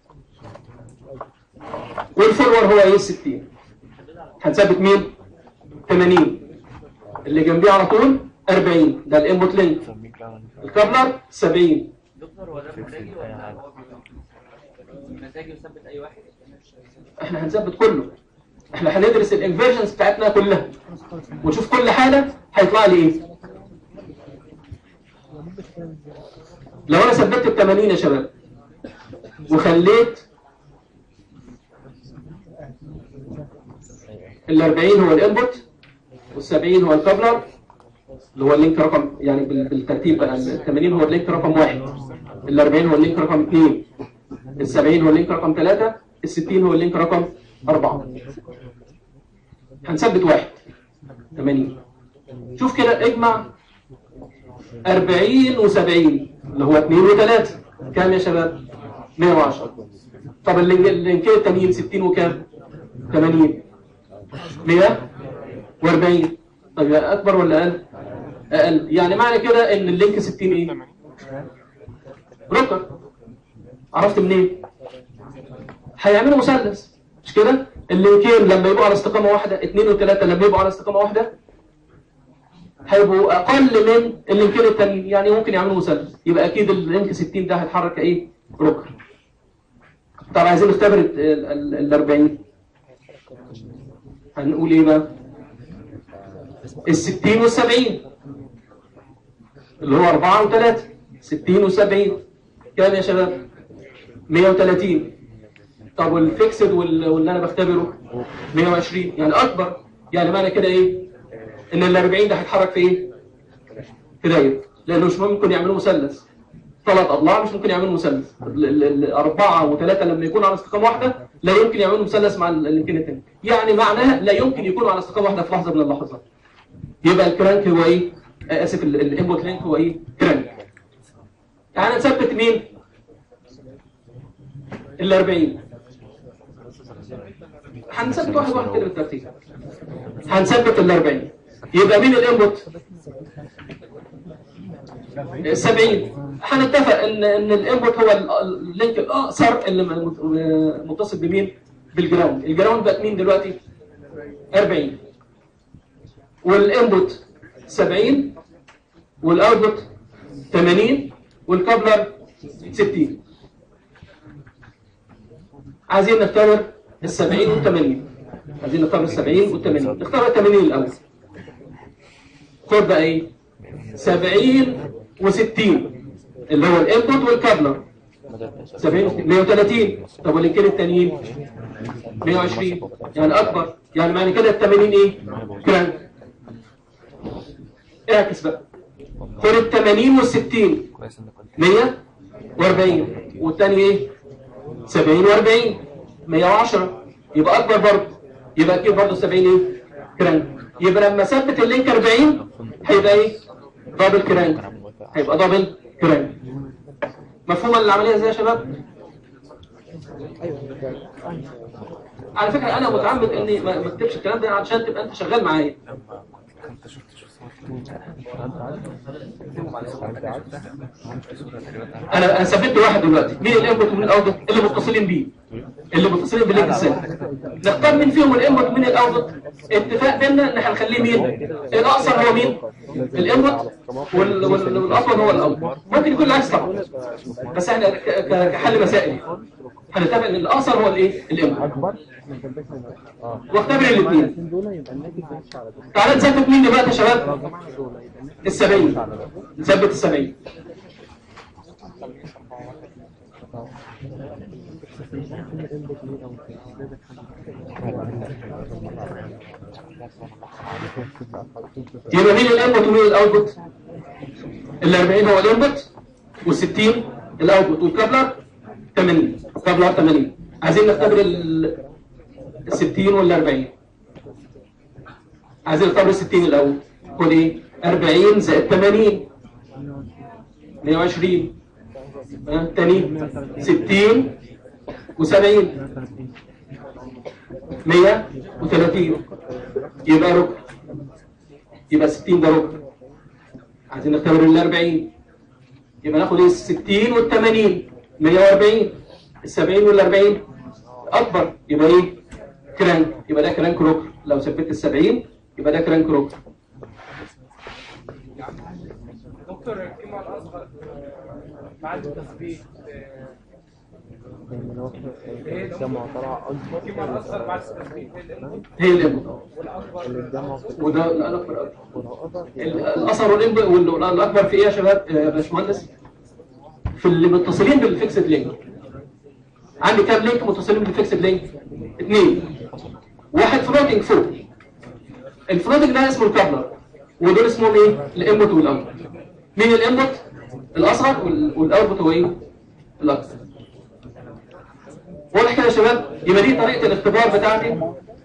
والفورور هو ايه 60 هنثبت مين 80 اللي جنبيه على طول 40 ده الانبوت لينك الكابلر 70 دكتور هو ده مزاجي ولا مزاجي يثبت اي واحد احنا هنثبت كله احنا هندرس الانفيرجنز بتاعتنا كلها ونشوف كل حاله هيطلع لي ايه لو انا ثبت ال 80 يا شباب وخليت ال 40 هو الانبوت وال 70 هو الكابلر اللي هو اللينك رقم يعني بال- بالترتيب بقى ال 80 هو اللينك رقم واحد ال 40 هو اللينك رقم اثنين ال 70 هو اللينك رقم ثلاثة ال 60 هو اللينك رقم أربعة هنثبت واحد 80 شوف كده اجمع 40 و70 اللي هو 2 و3 كام يا شباب 110 طب اللينك- اللينكين التانيين 60 وكام 80 140 طيب اكبر ولا اقل اقل يعني معنى كده ان اللينك 60 ايه روكر عرفت منين هيعملوا مثلث مش كده اللينكين لما يبقوا على استقامه واحده اثنين وثلاثه لما يبقوا على استقامه واحده هيبقوا اقل من اللينكين التانيين يعني ممكن يعملوا مثلث يبقى اكيد اللينك 60 ده هيتحرك ايه روكر طب عايزين نختبر ال- ال ال 40 هنقول ايه بقى ال 60 وال 70 اللي هو 4 و3 60 و70 كام يا شباب 130 طب والفيكسد وال- واللي انا بختبره 120 يعني اكبر يعني معنى كده ايه ان ال 40 ده هيتحرك في ايه في دايره لانه مش ممكن يعملوا مثلث ثلاث اضلاع مش ممكن يعملوا مثلث ال- ال- ال- اربعه وثلاثه لما يكونوا على استقامه واحده لا يمكن يعملوا مثلث مع ال- اللينكين التاني يعني معناها لا يمكن يكونوا على استقامه واحده في لحظه من اللحظات يبقى الكرانك هو ايه آه، اسف ال- الانبوت لينك هو ايه كرانك يعني نثبت مين ال 40 هنثبت واحد واحد كده بالترتيب هنثبت ال 40 يبقى مين الانبوت 70 هنتفق ان ان الانبوت هو ال- اللينك الاقصر اللي م- م- متصل بمين بالجراوند الجراوند بقت مين دلوقتي 40 والانبوت 70 والاوتبوت 80 والكابلر 60 عايزين نختبر ال 70 وال 80 عايزين نختبر ال 70 وال 80 نختبر ال 80 الاول خد بقى ايه 70 و60 اللي هو الانبوت والكابلر 70 و60 130 طب واللينكين التانيين 120 يعني اكبر يعني معنى كده ال 80 ايه كرانك اعكس بقى خد ال 80 وال 60 كويس ان كنت 140 والتاني ايه 70 و40 110 يبقى اكبر برضه يبقى اكيد برضه 70 ايه كرانك يبقى لما ثبت اللينك 40 هيبقى ايه دبل كرانك هيبقى دبل كرانك مفهومه العمليه ازاي يا شباب على فكره انا متعمد اني ما ما اكتبش الكلام ده عشان تبقى انت شغال معايا انت شفت شو صورت انا انا ثبت واحد دلوقتي مين الانبوت ومين الاوتبوت اللي متصلين بيه اللي متصلين باللينك الثاني نختار مين فيهم الانبوت ومين الاوتبوت اتفاق بيننا ان هنخليه مين الاقصر هو مين الانبوت وال- وال- والاطول هو الاوتبوت ممكن يكون العكس طبعا بس احنا ك- ك- كحل مسائل هنتفق ان الاقصر هو الايه الانبوت واختبر الاثنين تعالى نثبت مين دلوقتي يا شباب السبعين نثبت السبعين يبقى مين الانبوت ومين الاوتبوت ال 40 هو الانبوت وال 60 الاوتبوت والكابلر 80 كابلر 80 عايزين نختبر ال 60 وال 40 عايزين نختبر ال 60 الاول خد ايه 40 زائد 80 120 ها تاني 60 و70 130 يبقى ربع يبقى 60 ده ربع عايزين نختبر ال 40 يبقى ناخد ايه ال 60 وال 80 140 ال 70 وال 40 اكبر يبقى ايه كرانك يبقى ده كرانك روكر لو ثبت ال 70 يبقى ده كرانك روكر دكتور القيمة الأصغر بعد التثبيت ايه القيمة الأصغر بعد التثبيت ايه الانبوت هي الانبوت والأكبر وده الاكبر اكبر الاثر والانبوت والاكبر في ايه يا شباب يا باشمهندس في اللي متصلين بالفيكسد لينك عندي كام لينك متصلين بالفيكسد لينك اثنين واحد فلوتنج فوق الفلوتنج ده اسمه الكابلر ودول اسمهم ايه الانبوت والاوتبوت مين الانبوت الاصغر وال- والاوتبوت هو ايه الاكبر واضح كده يا شباب يبقى دي طريقه الاختبار بتاعتي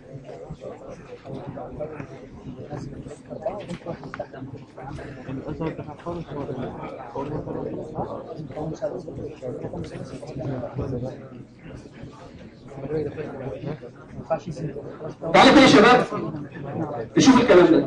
تعالوا كده يا شباب نشوف الكلام ده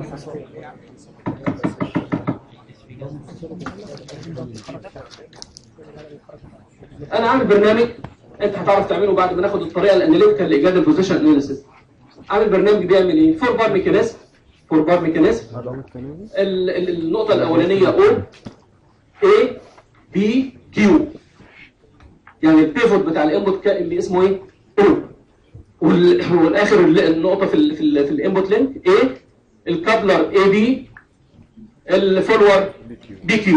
انا عامل برنامج انت هتعرف تعمله بعد ما ناخد الطريقه الاناليتيكال لايجاد البوزيشن اناليسيس عامل برنامج بيعمل ايه فور بار ميكانيزم فور بار ميكانيزم ال- ال- النقطه الاولانيه او A B Q يعني البيفوت بتاع الانبوت كا- اللي اسمه ايه O وال- والاخر ال- النقطه في ال في, ال في الانبوت لينك A الكابلر A B الفولور B Q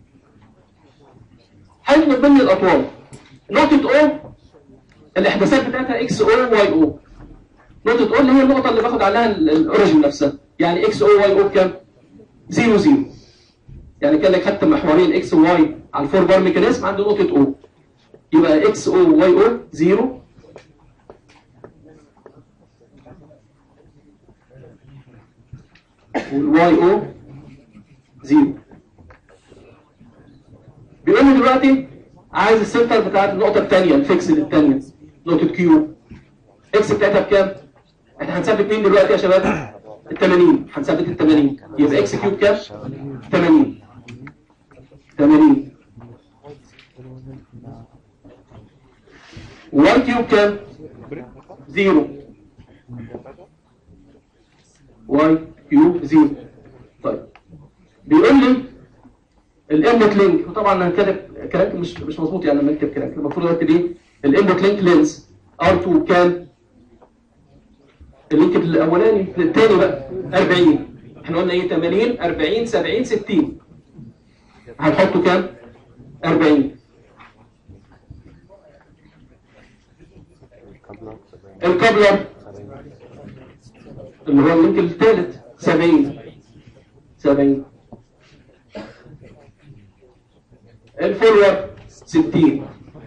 هنطلب مني الاطوال نقطه O الاحداثات بتاعتها اكس او واي او نقطه او اللي هي النقطه اللي باخد عليها ال- الاوريجن نفسها يعني اكس او واي او بكام 0 0 يعني كانك خدت محورين اكس وواي على الفور بار ميكانيزم عند نقطه او يبقى اكس او واي او 0 والواي او 0 بيقول لي دلوقتي عايز السنتر بتاع النقطه الثانيه الفيكسد الثانيه نقطه كيو اكس بتاعتها بكام احنا هنثبت مين دلوقتي يا شباب ال 80 هنثبت ال 80 يبقى اكس كيوب كام 80 80 1 كيوب كام زيرو واي كيوب زيرو طيب بيقول لي الانبوت لينك وطبعا انا كاتب كلام مش مش مظبوط يعني لما اكتب كلام المفروض اكتب ايه الانبوت لينك لينز ار2 كام اللينك الاولاني الثاني بقى 40 احنا قلنا ايه 80 40 70 60 هنحطه كام 40 الكابلر الكابلر اللي هو اللينك الثالث 70 70 الفولور 60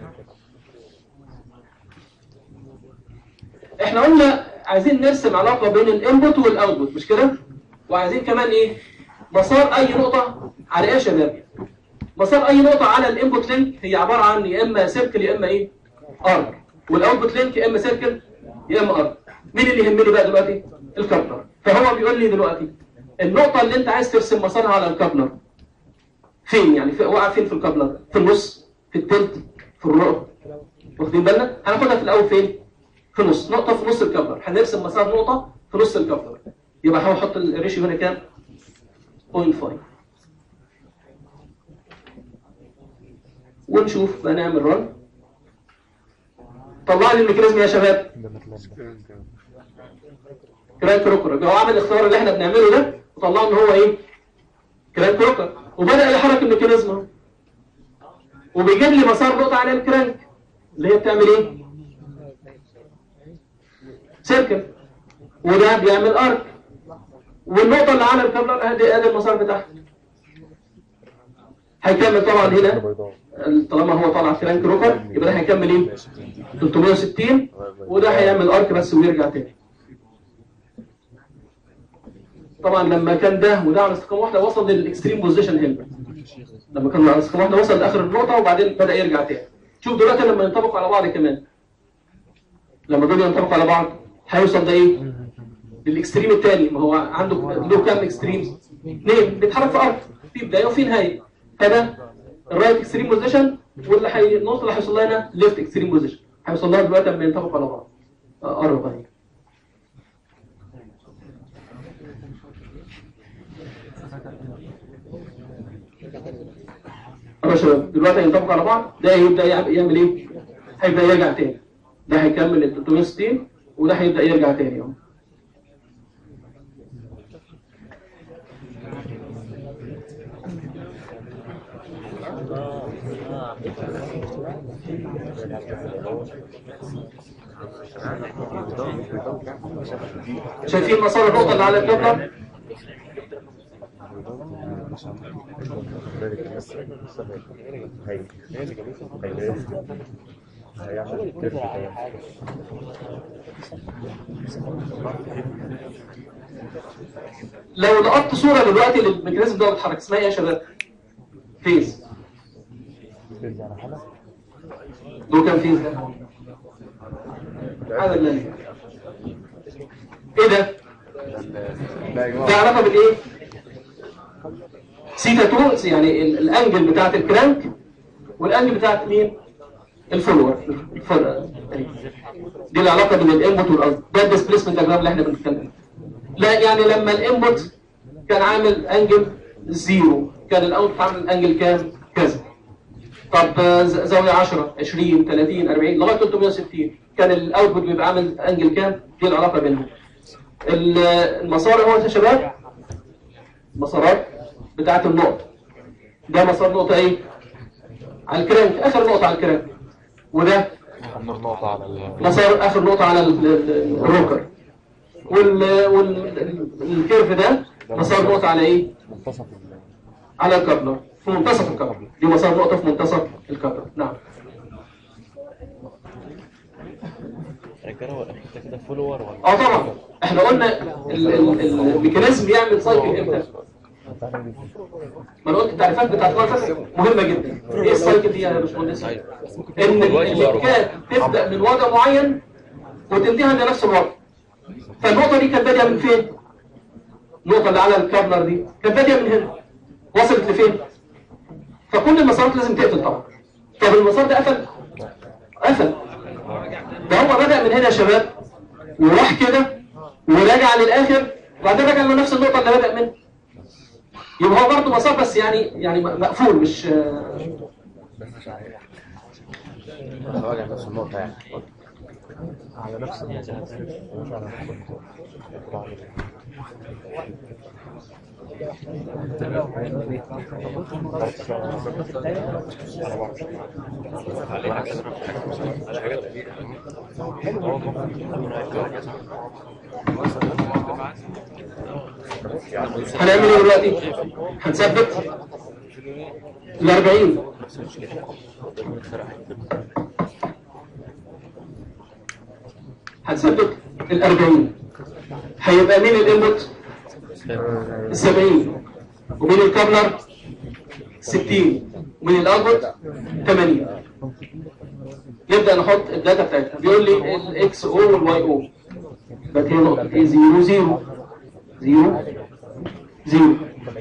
احنا قلنا عايزين نرسم علاقة بين الانبوت والاوتبوت مش كده وعايزين كمان ايه مسار اي نقطة على ايه يا شباب مسار اي نقطة على الانبوت لينك هي عبارة عن يا اما سيركل يا اما ايه ارك والاوتبوت لينك يا اما سيركل يا اما ارك مين اللي يهمني بقى دلوقتي الكابلر فهو بيقول لي دلوقتي النقطة اللي انت عايز ترسم مسارها على الكابلر فين يعني في وقع فين في الكابلر في النص في التلت في الربع واخدين بالنا هناخدها في الاول فين في نص نقطة في نص الكابلر هنرسم مسار نقطة في نص الكابلر يبقى هنحط الريشيو هنا كام 0.5 ونشوف بقى نعمل رن طلع لي الميكانيزم يا شباب كرانك روكر يبقى هو عمل الاختيار اللي احنا بنعمله ده وطلعه ان هو ايه كرانك روكر وبدا يحرك الميكانيزم اهو وبيجيب لي مسار نقطه على الكرانك اللي هي بتعمل ايه سيركل وده بيعمل ارك والنقطه اللي على الكابلر ادي ادي المسار بتاعها هيكمل طبعا هنا طالما هو طالع كرانك روكر يبقى ده هيكمل ايه 360 وده هيعمل ارك بس ويرجع تاني طبعا لما كان ده وده على استقامه واحده وصل للاكستريم بوزيشن هنا لما كان على استقامه واحده وصل لاخر النقطه وبعدين بدا يرجع تاني شوف دلوقتي لما ينطبقوا على بعض كمان لما دول ينطبقوا على بعض هيوصل ده ايه للاكستريم الثاني ما هو عنده له كام اكستريم اثنين بيتحرك في ارك في بدايه وفي نهايه فده الرايت اكستريم بوزيشن واللي هي النقطه اللي هيوصل لها هنا ليفت اكستريم بوزيشن هيوصل لها دلوقتي لما ينطبقوا على بعض آه، قرب اهي طب يا شباب دلوقتي هينطبقوا على بعض ده هيبدا يعمل يعمل ايه؟ هيبدا يرجع تاني ده هيكمل ال 360 وده هيبدا يرجع تاني اهو شايفين مسار النقطه اللي على الكابلر لو لقطت صوره دلوقتي للميكانيزم ده بيتحرك اسمها ايه يا شباب؟ فيز دول كام فيز ده؟ عدد من ايه ده؟ لا يا ده جماعه علاقه بالايه؟ سيتا 2 يعني ال- الانجل بتاعت الكرانك والانجل بتاعت مين؟ الفولور الفولور. دي العلاقه بين الانبوت والاوتبوت ده الديسبيسمنت دياجرام اللي احنا بنتكلم لا يعني لما الانبوت كان عامل انجل زيرو كان الاوتبوت عامل انجل كام؟ كذا طب آه، ز- زاويه 10 20 30 40 لغايه 360 كان الاوتبوت بيبقى عامل انجل كام؟ دي العلاقه بينهم ال- المسار هو يا شباب مسارات بتاعت النقطة ده مسار نقطة ايه على الكرانك اخر نقطة على الكرانك وده عملنا نقطة على ال مسار اخر نقطة على ال- ال- الروكر وال والكيرف ده مسار نقطة على ايه منتصف ال- على الكابلر في منتصف الكابلر دي مسار نقطة في منتصف الكابلر نعم الرجاله والاخير ده كده فولور ولا اه طبعا احنا قلنا ال- ال- الميكانيزم يعمل سايكل امتى ما انا قلت التعريفات بتاعت المنطقه مهمه جدا ايه السايكل دي يا باشمهندس ان اللينكات تبدا من وضع معين وتنتهي عند نفس الوضع فالنقطه دي كانت بادئه من فين النقطه اللي على الكابلر دي كانت باديه من هنا وصلت لفين فكل المسارات لازم تقفل طبعا طب المسار ده قفل قفل ده هو بدأ من هنا يا شباب وراح كده ورجع للآخر وبعدين رجع لنفس النقطة اللي بدأ منها يبقى هو برضه مسار بس يعني يعني مقفول مش راجع نفس النقطة يعني على نفس المسافة مش على نفس هنعمل ايه دلوقتي؟ هنثبت ال 40 هنثبت ال 40 هيبقى مين الانبوت؟ ال 70 ومين الكابلر؟ 60 ومين الاوتبوت؟ 80 نبدا نحط الداتا بتاعتنا بيقول لي الاكس او والواي او بقت هي نقطه ايه 0 0 0 0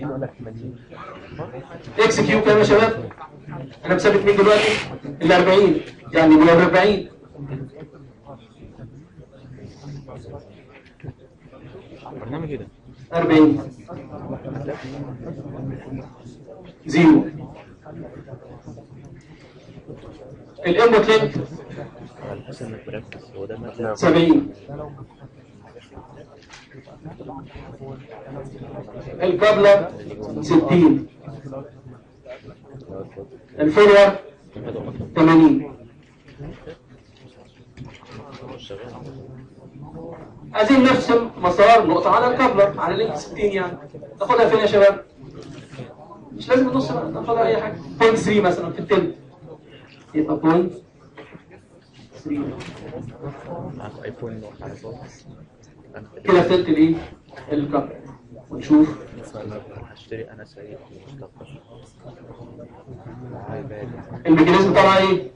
اكس كيو كام يا شباب؟ انا مثبت مين دلوقتي؟ ال 40 يعني ال 40 برنامج ايه ده؟ 40 زيرو الانبوت لينك على حسب انك مركز هو ده مثلا 70 الكابلر 60 الفولور 80 عايزين نرسم مسار نقطة على الكابلر على اللينك 60 يعني ناخدها فين يا شباب؟ مش لازم النص بقى ناخدها أي حاجة بوينت 3 مثلا في التلت يبقى بوينت 3 معاك ايفون على صوت كده في تلت الايه؟ الكابلر ونشوف هشتري انا سريع مستقبل الميكانيزم طالع ايه؟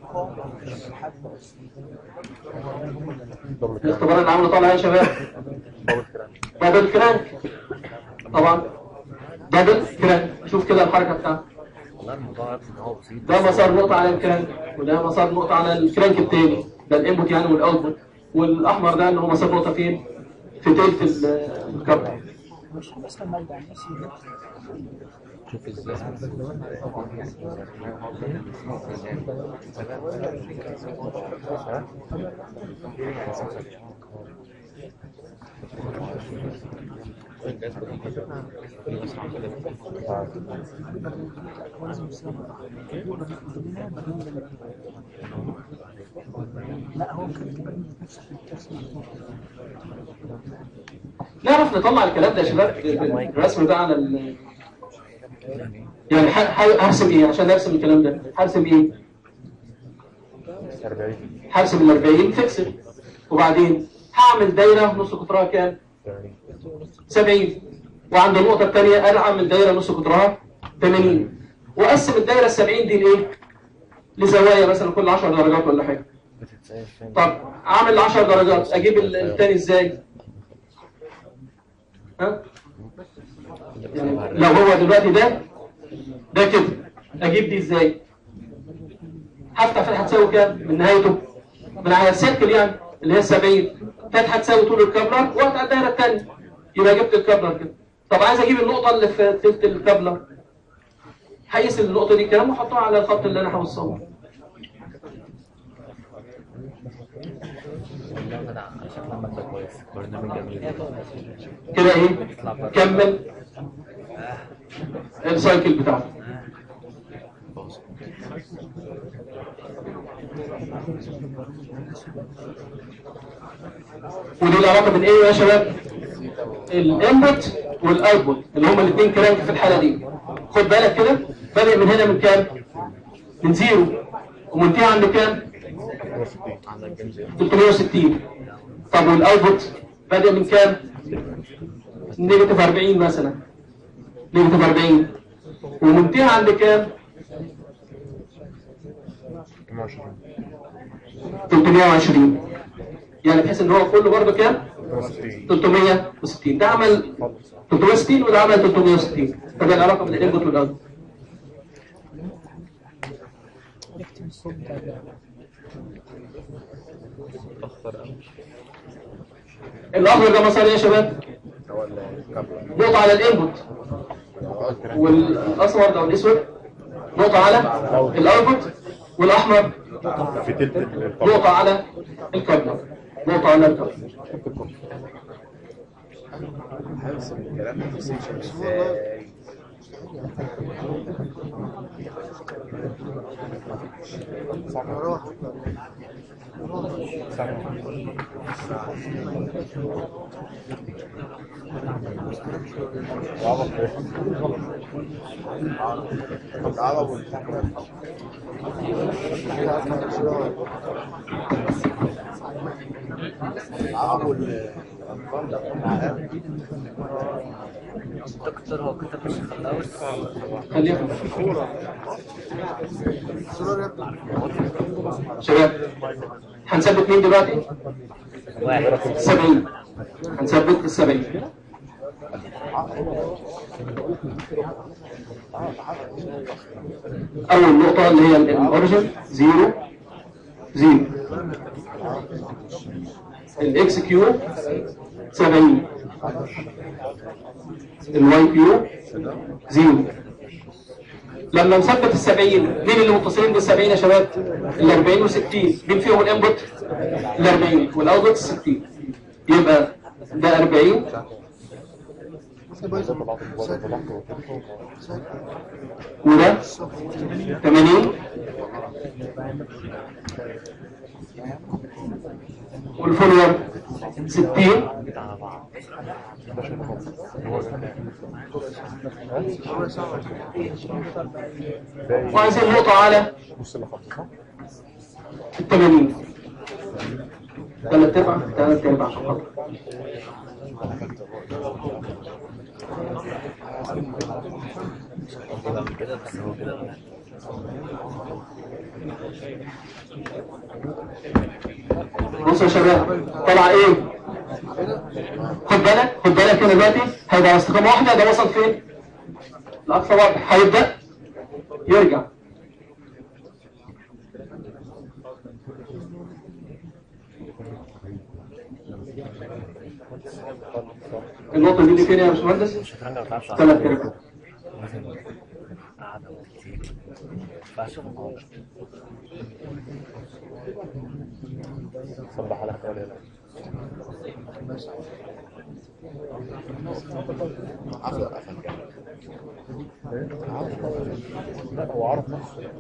الاختبار اللي عامله طالع ايه يا شباب؟ دبل كرانك طبعا دبل كرانك شوف كده الحركه بتاعته والله الموضوع عارف ان هو بسيط ده مسار نقطة على الكرانك وده مسار نقطة على الكرانك التاني ده الانبوت يعني والاوتبوت والاحمر ده اللي هو مسار نقطة فين؟ في تلت ال- الكابل شوف ازاي نعرف نطلع الكلام ده يا شباب الرسم ده على ال يعني ح- ح- هرسم ايه عشان ارسم الكلام ده هرسم ايه 40 هرسم ال 40 فيكسل وبعدين هعمل دايره نص قطرها كام 70 وعند النقطه الثانيه انا اعمل دايره نص قطرها 80 واقسم الدايره ال 70 دي لايه لزوايا مثلا كل 10 درجات ولا حاجه طب اعمل 10 درجات اجيب ال- الثاني ازاي ها يعني لو هو دلوقتي ده ده كده اجيب دي ازاي هفتح فتحه تساوي كام من نهايته من على السيركل يعني اللي هي 70 فتحه تساوي طول الكابلر وقت على الدايره الثانيه يبقى جبت الكابلر كده طب عايز اجيب النقطه اللي في تلت الكابلر هقيس النقطه دي كام واحطها على الخط اللي انا هوصله برنامج جميل كده ايه كمل السايكل بتاعته ودي العلاقه بين ايه يا شباب الانبوت والاوتبوت اللي هما الاثنين كرانك في الحاله دي خد بالك كده بادئ من هنا من كام من زيرو ومنتهي عند كام 360 طب والاوتبوت بادئ من كام نيجاتيف 40 مثلا نيجاتيف 40 ومنتهي عند كام 320 يعني بحيث ان هو كله برضه كام 360 ده عمل 360 وده عمل 360 فده العلاقه بين الانبوت والاوتبوت الاخضر ده مسار ايه يا شباب؟ نقطه على الانبوت والاسمر ده والاسود نقطه على الاوتبوت والاحمر في تلت القبر نقطه على الكابلر نقطه على الكابلر حاسس ان الكلام ده سيكشن ازاي العرب والفحم العرب والأنقام ده العالم دكتور هو كتب مش خلاص خليها شباب هنثبت مين دلوقتي؟ واحد 70 هنثبت السبعين أول نقطة اللي هي الأوريجن زيرو زيرو الإكس كيو 70 الواي كيو زيرو لما نثبت السبعين مين اللي متصلين بالسبعين يا شباب؟ ال 40 و 60 مين فيهم الانبوت؟ ال 40 والاوتبوت 60 يبقى ده 40 وده 80 والفولور 60 وعايزين نقطة على نص اللي خمسة صح؟ ال 80 ثلاث ارباع ثلاث ارباع عشان خاطر بصوا يا شباب طلع ايه؟ خد بالك خد بالك هنا دلوقتي هيبقى على استقامة واحدة ده وصل فين؟ لأقصى واضح هيبدأ يرجع النقطة دي اللي فين يا باشمهندس؟ ثلاث ارباع صبح على حوالي عفوا قفل كده لا هو عرف نفسه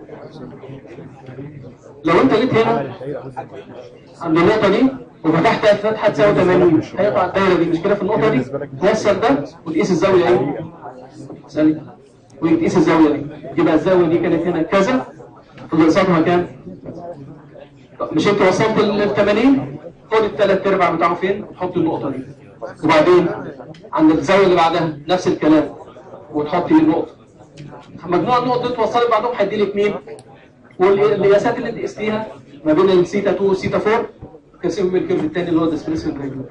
لو انت جيت هنا عند النقطة دي وفتحت فتحة تساوي 80 هيقطع الدايرة دي مش كده في النقطة دي توصل ده وتقيس الزاوية ايه؟ ثانية وتقيس الزاوية دي يبقى الزاوية دي كانت هنا كذا وقصادها كام؟ طب مش انت وصلت لل 80 خد الثلاث ارباع بتاعه فين؟ حط النقطة دي وبعدين عند الزاوية اللي بعدها نفس الكلام وتحطي النقطة مجموع النقط دي توصلت بعضهم هيدي لك مين؟ والقياسات اللي انت قستيها ما بين السيتا 2 والسيتا 4 قسم من الكيرف الثاني اللي هو الديسبيسمنت ريجولار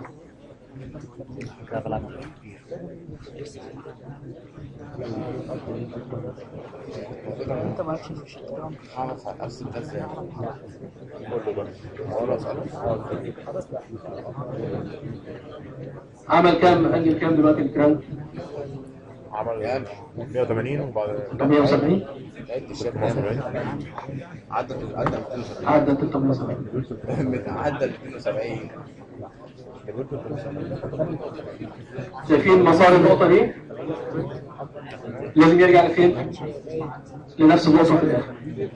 عرف على نفس ده ازاي كله ده ولا اساله عمل كام انجل كام دلوقتي الكرام؟ عمل 180 وبعد 170 لقيت الشاب نام عدى عدى 270 عدى 370 عدى 270 شايفين مسار النقطة دي؟ لازم يرجع لفين؟ لنفس النقطة في الآخر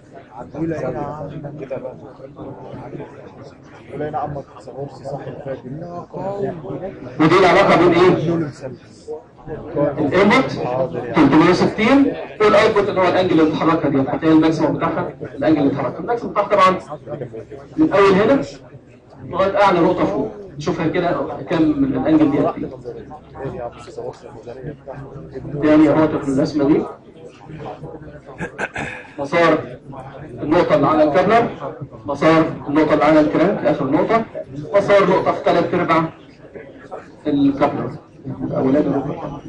كده بقى ولقينا عمك سغورسي صح الفاكر ودي العلاقة بين ايه؟ الانبوت 360 والاوتبوت اللي هو الانجل اللي اتحركها دي هتلاقي الماكسيموم بتاعها الانجل اللي اتحركها الماكسيموم بتاعها طبعا من اول هنا لغايه اعلى نقطه فوق نشوفها كده كام من الانجل دي قد ايه ايه يا عم سغورسي الميزانية بتاعته تاني اهوت في الرسمه دي مسار النقطة اللي على الكابلر مسار النقطة اللي على الكرانك آخر نقطة مسار نقطة في ثلاث أرباع الكابلر الاولاني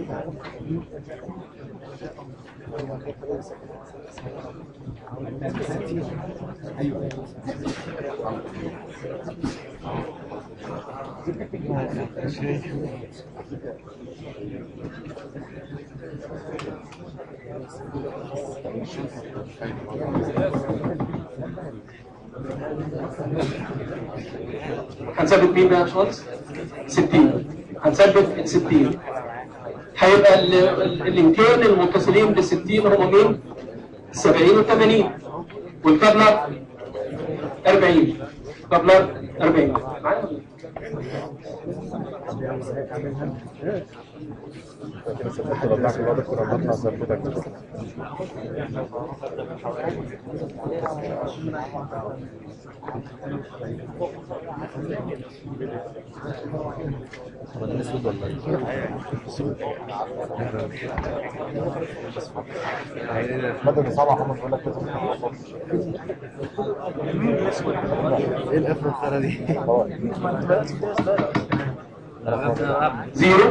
هنثبت مين بقى يا باشمهندس؟ 60 هنثبت ال 60 هيبقى ال- ال- اللينكين المتصلين بال 60 هم مين؟ 70 و 80 والكابلر 40 كابلر 40 معايا ولا لا؟ لكن السبت لو بتاعك الواضح كنا بنطلع سبتك هو ده اسود ولا ايه؟ مدى صعب محمد بيقول لك لازم ايه القفله الخرا دي؟ انا بجد هعمل زيرو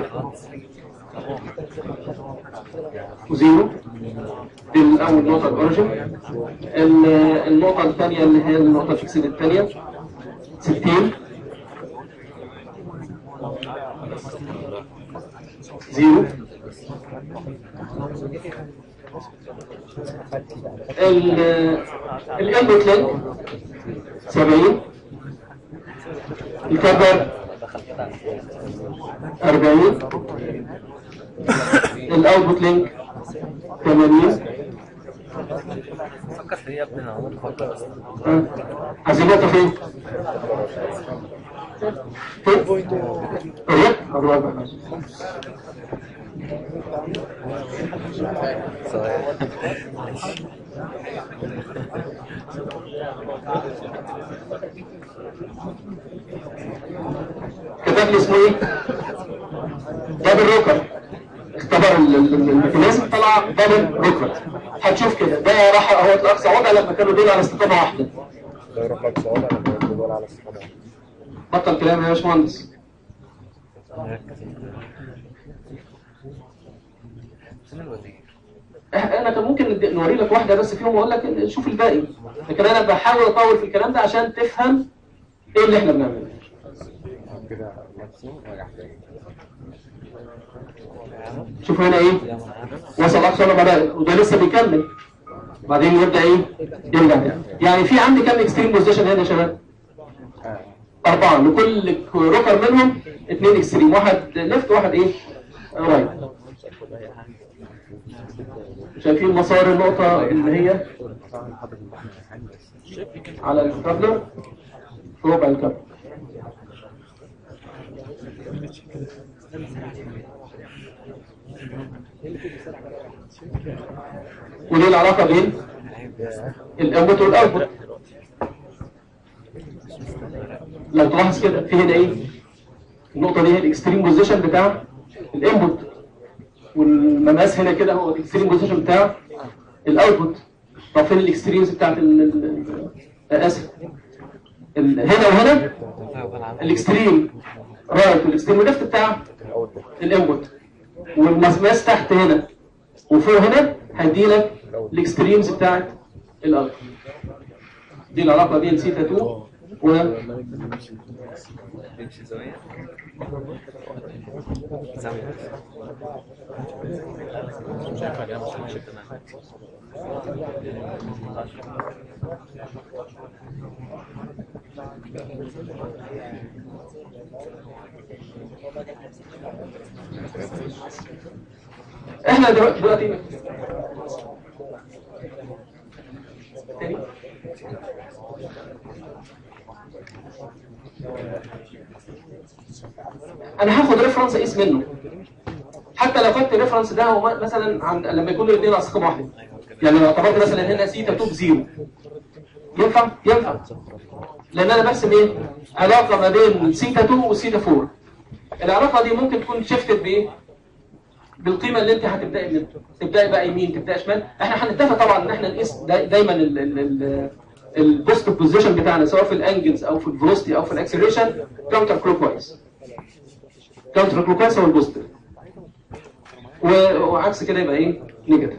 وزيرو دي الأول نقطة الأوريجن ال- النقطة الثانية اللي هي النقطة الفيكسد الثانية 60 زيرو الانبوت لينك 70 الكبر 40 الاوتبوت لينك 80 فكر في ايه يا ابني انا عمال بفكر اصلا ها؟ عايزين نقطة فين؟ فين؟ الرياض؟ الرابع كتب لي اسمه ايه؟ دبل روكر اختبر ال- ال- ال- الميكانيزم طلع دبل روكر هتشوف كده ده راح اهو الاقصى وضع لما كانوا دول على استقامه واحده ده يروح لك صوابع لما يقول على الصحابة بطل كلام يا باشمهندس فين الوزير؟ إح- انا كان ممكن ند- نوري لك واحده بس فيهم واقول لك إن- شوف الباقي لكن انا بحاول اطول في الكلام ده عشان تفهم ايه اللي احنا بنعمله كده شوف هنا ايه وصل اقصى ولا بدأ وده لسه بيكمل بعدين يبدا ايه يرجع تاني يعني في عندي كام اكستريم بوزيشن هنا يا شباب اربعه لكل روكر منهم اثنين اكستريم واحد ليفت واحد ايه رايت شايفين مسار النقطه اللي هي على الكابلر في ربع الكابلر وليه العلاقة بين الانبوت والاوتبوت لو تلاحظ كده في هنا ايه النقطة دي هي الاكستريم بوزيشن بتاع الانبوت والمماس هنا كده هو الاكستريم بوزيشن بتاع الاوتبوت طب فين الاكستريمز بتاعت ال ال- ال- اسف ال- هنا وهنا الاكستريم رايت والاكستريم ليفت بتاع الانبوت والمسماس تحت هنا وفوق هنا هيدي لك الاكستريمز بتاعت الاوتبوت دي العلاقه بين سيتا 2 و بيمشي زاوية زاوية مش عارف يا جماعة مش شفت معاك احنا دلوقتي دلوقتي تاني. انا هاخد ريفرنس اقيس منه حتى لو خدت الريفرنس ده هو مثلا عند لما يكونوا الاثنين على ثقه واحده يعني لو اعتبرت مثلا هنا سيتا 2 بزيرو ينفع ينفع لان انا برسم ايه علاقه ما بين سيتا 2 وسيتا 4 العلاقه دي ممكن تكون شفتت بايه بالقيمه اللي انت هتبداي منها تبداي بقى يمين تبداي شمال احنا هنتفق طبعا ان احنا نقيس دا دايما البوست بوزيشن بتاعنا سواء في الانجلز او في الفيلوسيتي او في الاكسلريشن كاونتر كلوك وايز كاونتر كلوكلايز هو البوزيتيف و- وعكس كده يبقى ايه نيجاتيف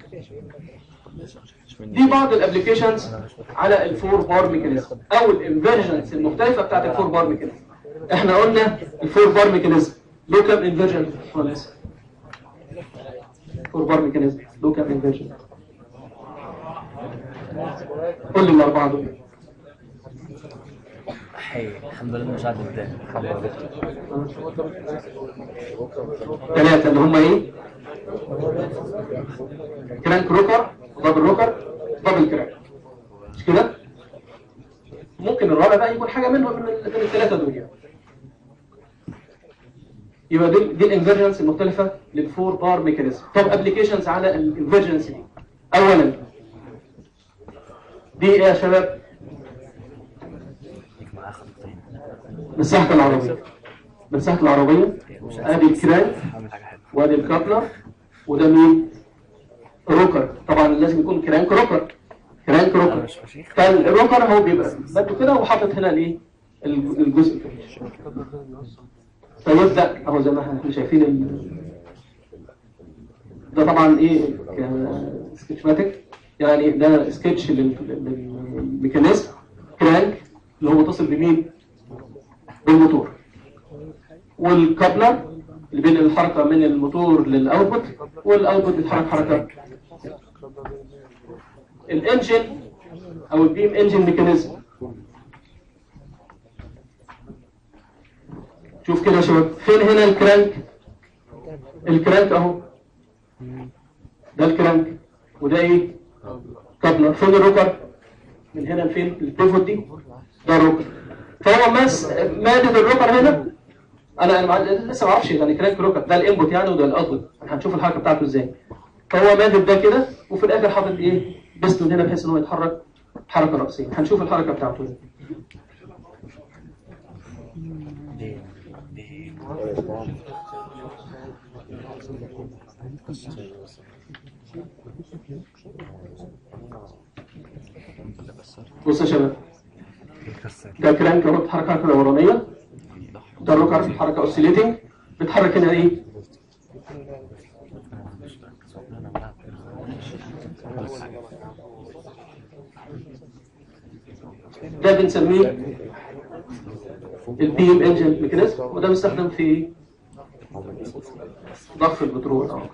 دي بعض الابلكيشنز على الفور بار ميكانيزم او الانفرجنز المختلفه بتاعت الفور بار ميكانيزم احنا قلنا الفور بار ميكانيزم له كام انفرجن خلاص فور بار ميكانيزم له كام انفرجن قول لي الاربعه دول حي الحمد لله مش عارف ازاي ثلاثه اللي هم ايه كرانك روكر دبل روكر دبل كرانك مش كده ممكن الرابع بقى يكون حاجه منهم من ال- من الثلاثه دول يعني يبقى دي دي الانفرجنس المختلفه للفور بار ميكانيزم طب ابلكيشنز على الانفرجنس دي اولا دي ايه يا شباب معاه خطين مساحه العربيه مساحه العربيه ادي الكرانك عامل حاجه حلوه وادي الكابلر وده مين روكر طبعا لازم يكون كرانك روكر كرانك روكر مش فشيخ فالروكر هو بيبقى ماده كده وحاطط هنا الايه ال- الجزء كده فيبدا اهو زي ما احنا شايفين ال- ده طبعا ايه سكتشماتيك يعني ده سكتش لل- للميكانيزم كرانك اللي هو متصل بمين بالموتور والكابلر اللي بين الحركه من الموتور للاوتبوت والاوتبوت بيتحرك حركه الانجن او البيم انجن ميكانيزم شوف كده يا شباب فين هنا الكرانك الكرانك اهو ده الكرانك وده ايه كابلر فين الروكر من هنا لفين البيفوت دي ده الروكر فهو ماس مادة الروكر هنا انا انا مع- لسه ما اعرفش يعني كرانك روكر ده الانبوت يعني وده الاوتبوت هنشوف الحركه بتاعته ازاي فهو مادة ده كده وفي الاخر حاطط ايه بستون هنا بحيث ان هو يتحرك حركه راسيه هنشوف الحركه بتاعته دي. بص يا شباب ده كرانك اهو بيتحرك حركه دورانيه ده الروكر في حركه اوسيليتنج بيتحرك هنا ايه ده بنسميه البي ام انجن ميكانيزم وده بيستخدم في ضخ البترول اه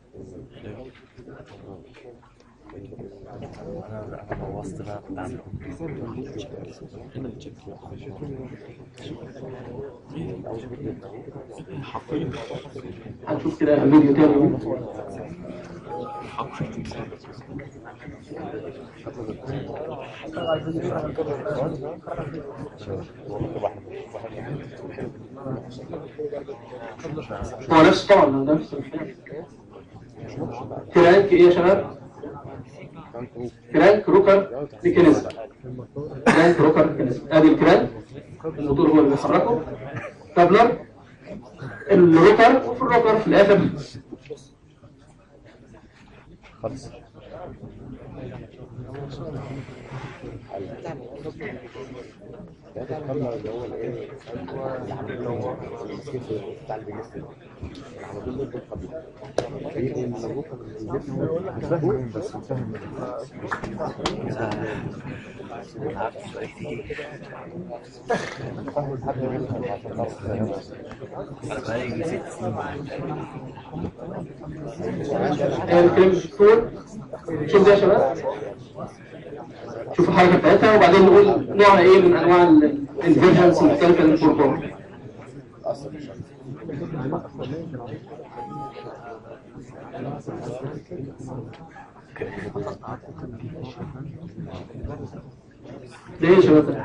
انا انا بوظت بقى بتاع هنشوف كده فيديو تاني هو نفسه طبعا هو نفسه كرانك ايه يا شباب؟ كرانك روكر ميكانيزم كرانك روكر ميكانيزم ادي الكرانك الموتور هو اللي بيحركه كابلر الروكر وفي الروكر في الاخر خلص ده الكاميرا اللي هو الايه اللي عملوه السكيف بتاع البيجست على طول ضد القبل ايه اللي عملوه مش فاهم بس مش فاهم انا عارف سؤال كتير فاهم حد بيفهم عشان تعرف تفهمه انا بقالي ست سنين معاك الكريم فور شوف ده يا شباب شوف الحركه بتاعتها وبعدين نقول نوعها ايه من انواع الانفيرجنس المختلفه للبوربور ده ايه يا شباب ده؟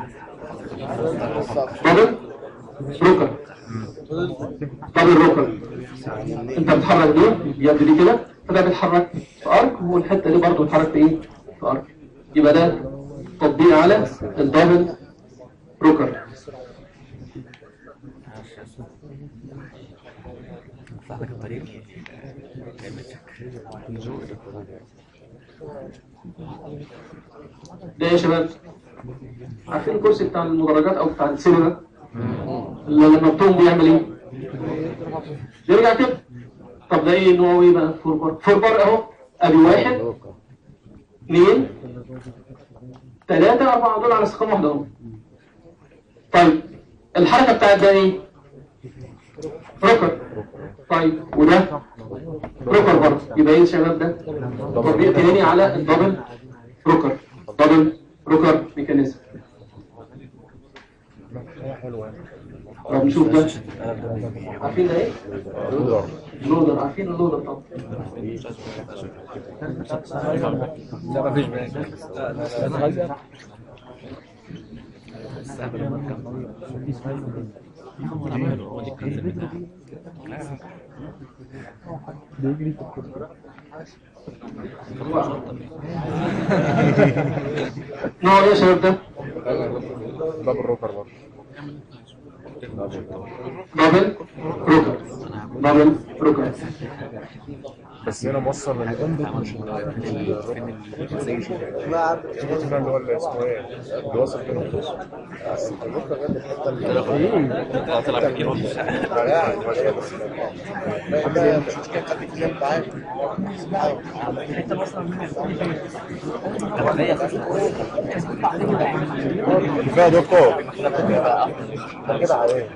دبل روكر دبل روكر انت بتحرك دي اليد دي كده فده بيتحرك في ارك والحته دي برضه بتتحرك في ايه في ارك يبقى ده تطبيق على الدبل روكر صاحبك الطريق ده يا شباب عارفين الكرسي بتاع المدرجات او بتاع السينما اللي لما بتقوم بيعمل ايه يرجع كده طب ده ايه نوعه ايه بقى فور بار فور بار اهو ادي واحد اثنين ثلاثة أربعة دول على استقامة واحدة اهو طيب الحركة بتاعت ده ايه؟ روكر طيب وده روكر برضه يبقى ايه يا شباب ده؟ تطبيق تاني على الدبل روكر دبل روكر ميكانيزم طب نشوف ده عارفين ده ايه؟ لودر عارفين اللودر طبعا نوع ايه يا شباب ده؟ دبل روكر برضه دبل روكر دبل روكر بس هنا موصل للانبوت مش الروكر اللي هو اللي اسمه ايه اللي واصل بينهم بس الروكر ده الحته اللي طلع كتير قاعد ولا بس ده مش مشكله حد يتكلم معاك كفايه دوكو ده كده عليه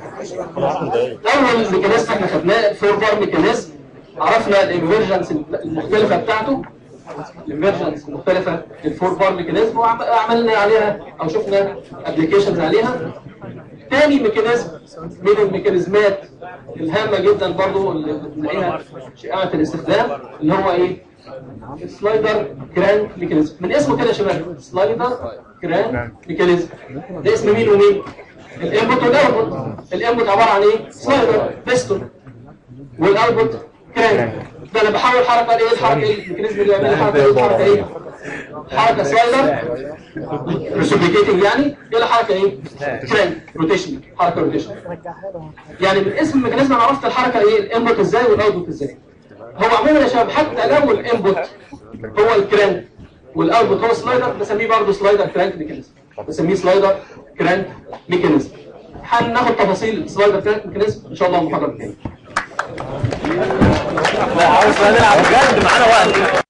اول ميكانيزم احنا خدناه الفور بار ميكانيزم عرفنا الانفيرجنس المختلفه بتاعته الانفيرجنس المختلفه الفور بار ميكانيزم وعملنا عليها او شفنا ابلكيشنز عليها تاني ميكانيزم من الميكانيزمات الهامه جدا برضو اللي بنلاقيها شائعه الاستخدام اللي هو ايه سلايدر كرانك ميكانيزم من اسمه كده يا شباب سلايدر كرانك ميكانيزم ده اسم مين ومين الانبوت والاوتبوت الانبوت عباره عن ايه سلايدر بيستون والاوتبوت كرانك ده انا بحول حركه ايه الحركه ايه الميكانيزم اللي بيعمل الحركه ايه الحركه ايه حركه سلايدر ريسبليكيتنج يعني الى حركه ايه كرانك روتيشن حركه روتيشن يعني من اسم الميكانيزم انا عرفت الحركه ايه الانبوت ازاي والاوتبوت ازاي هو عموما يا شباب حتى لو الانبوت هو الكرانك والاوتبوت هو سلايدر بسميه برضه سلايدر كرانك ميكانيزم بسميه سلايدر كرانك ميكانيزم هناخد تفاصيل سلايدر كرانك ميكانيزم ان شاء الله المحاضره الجايه عاوز نلعب بجد معانا وقت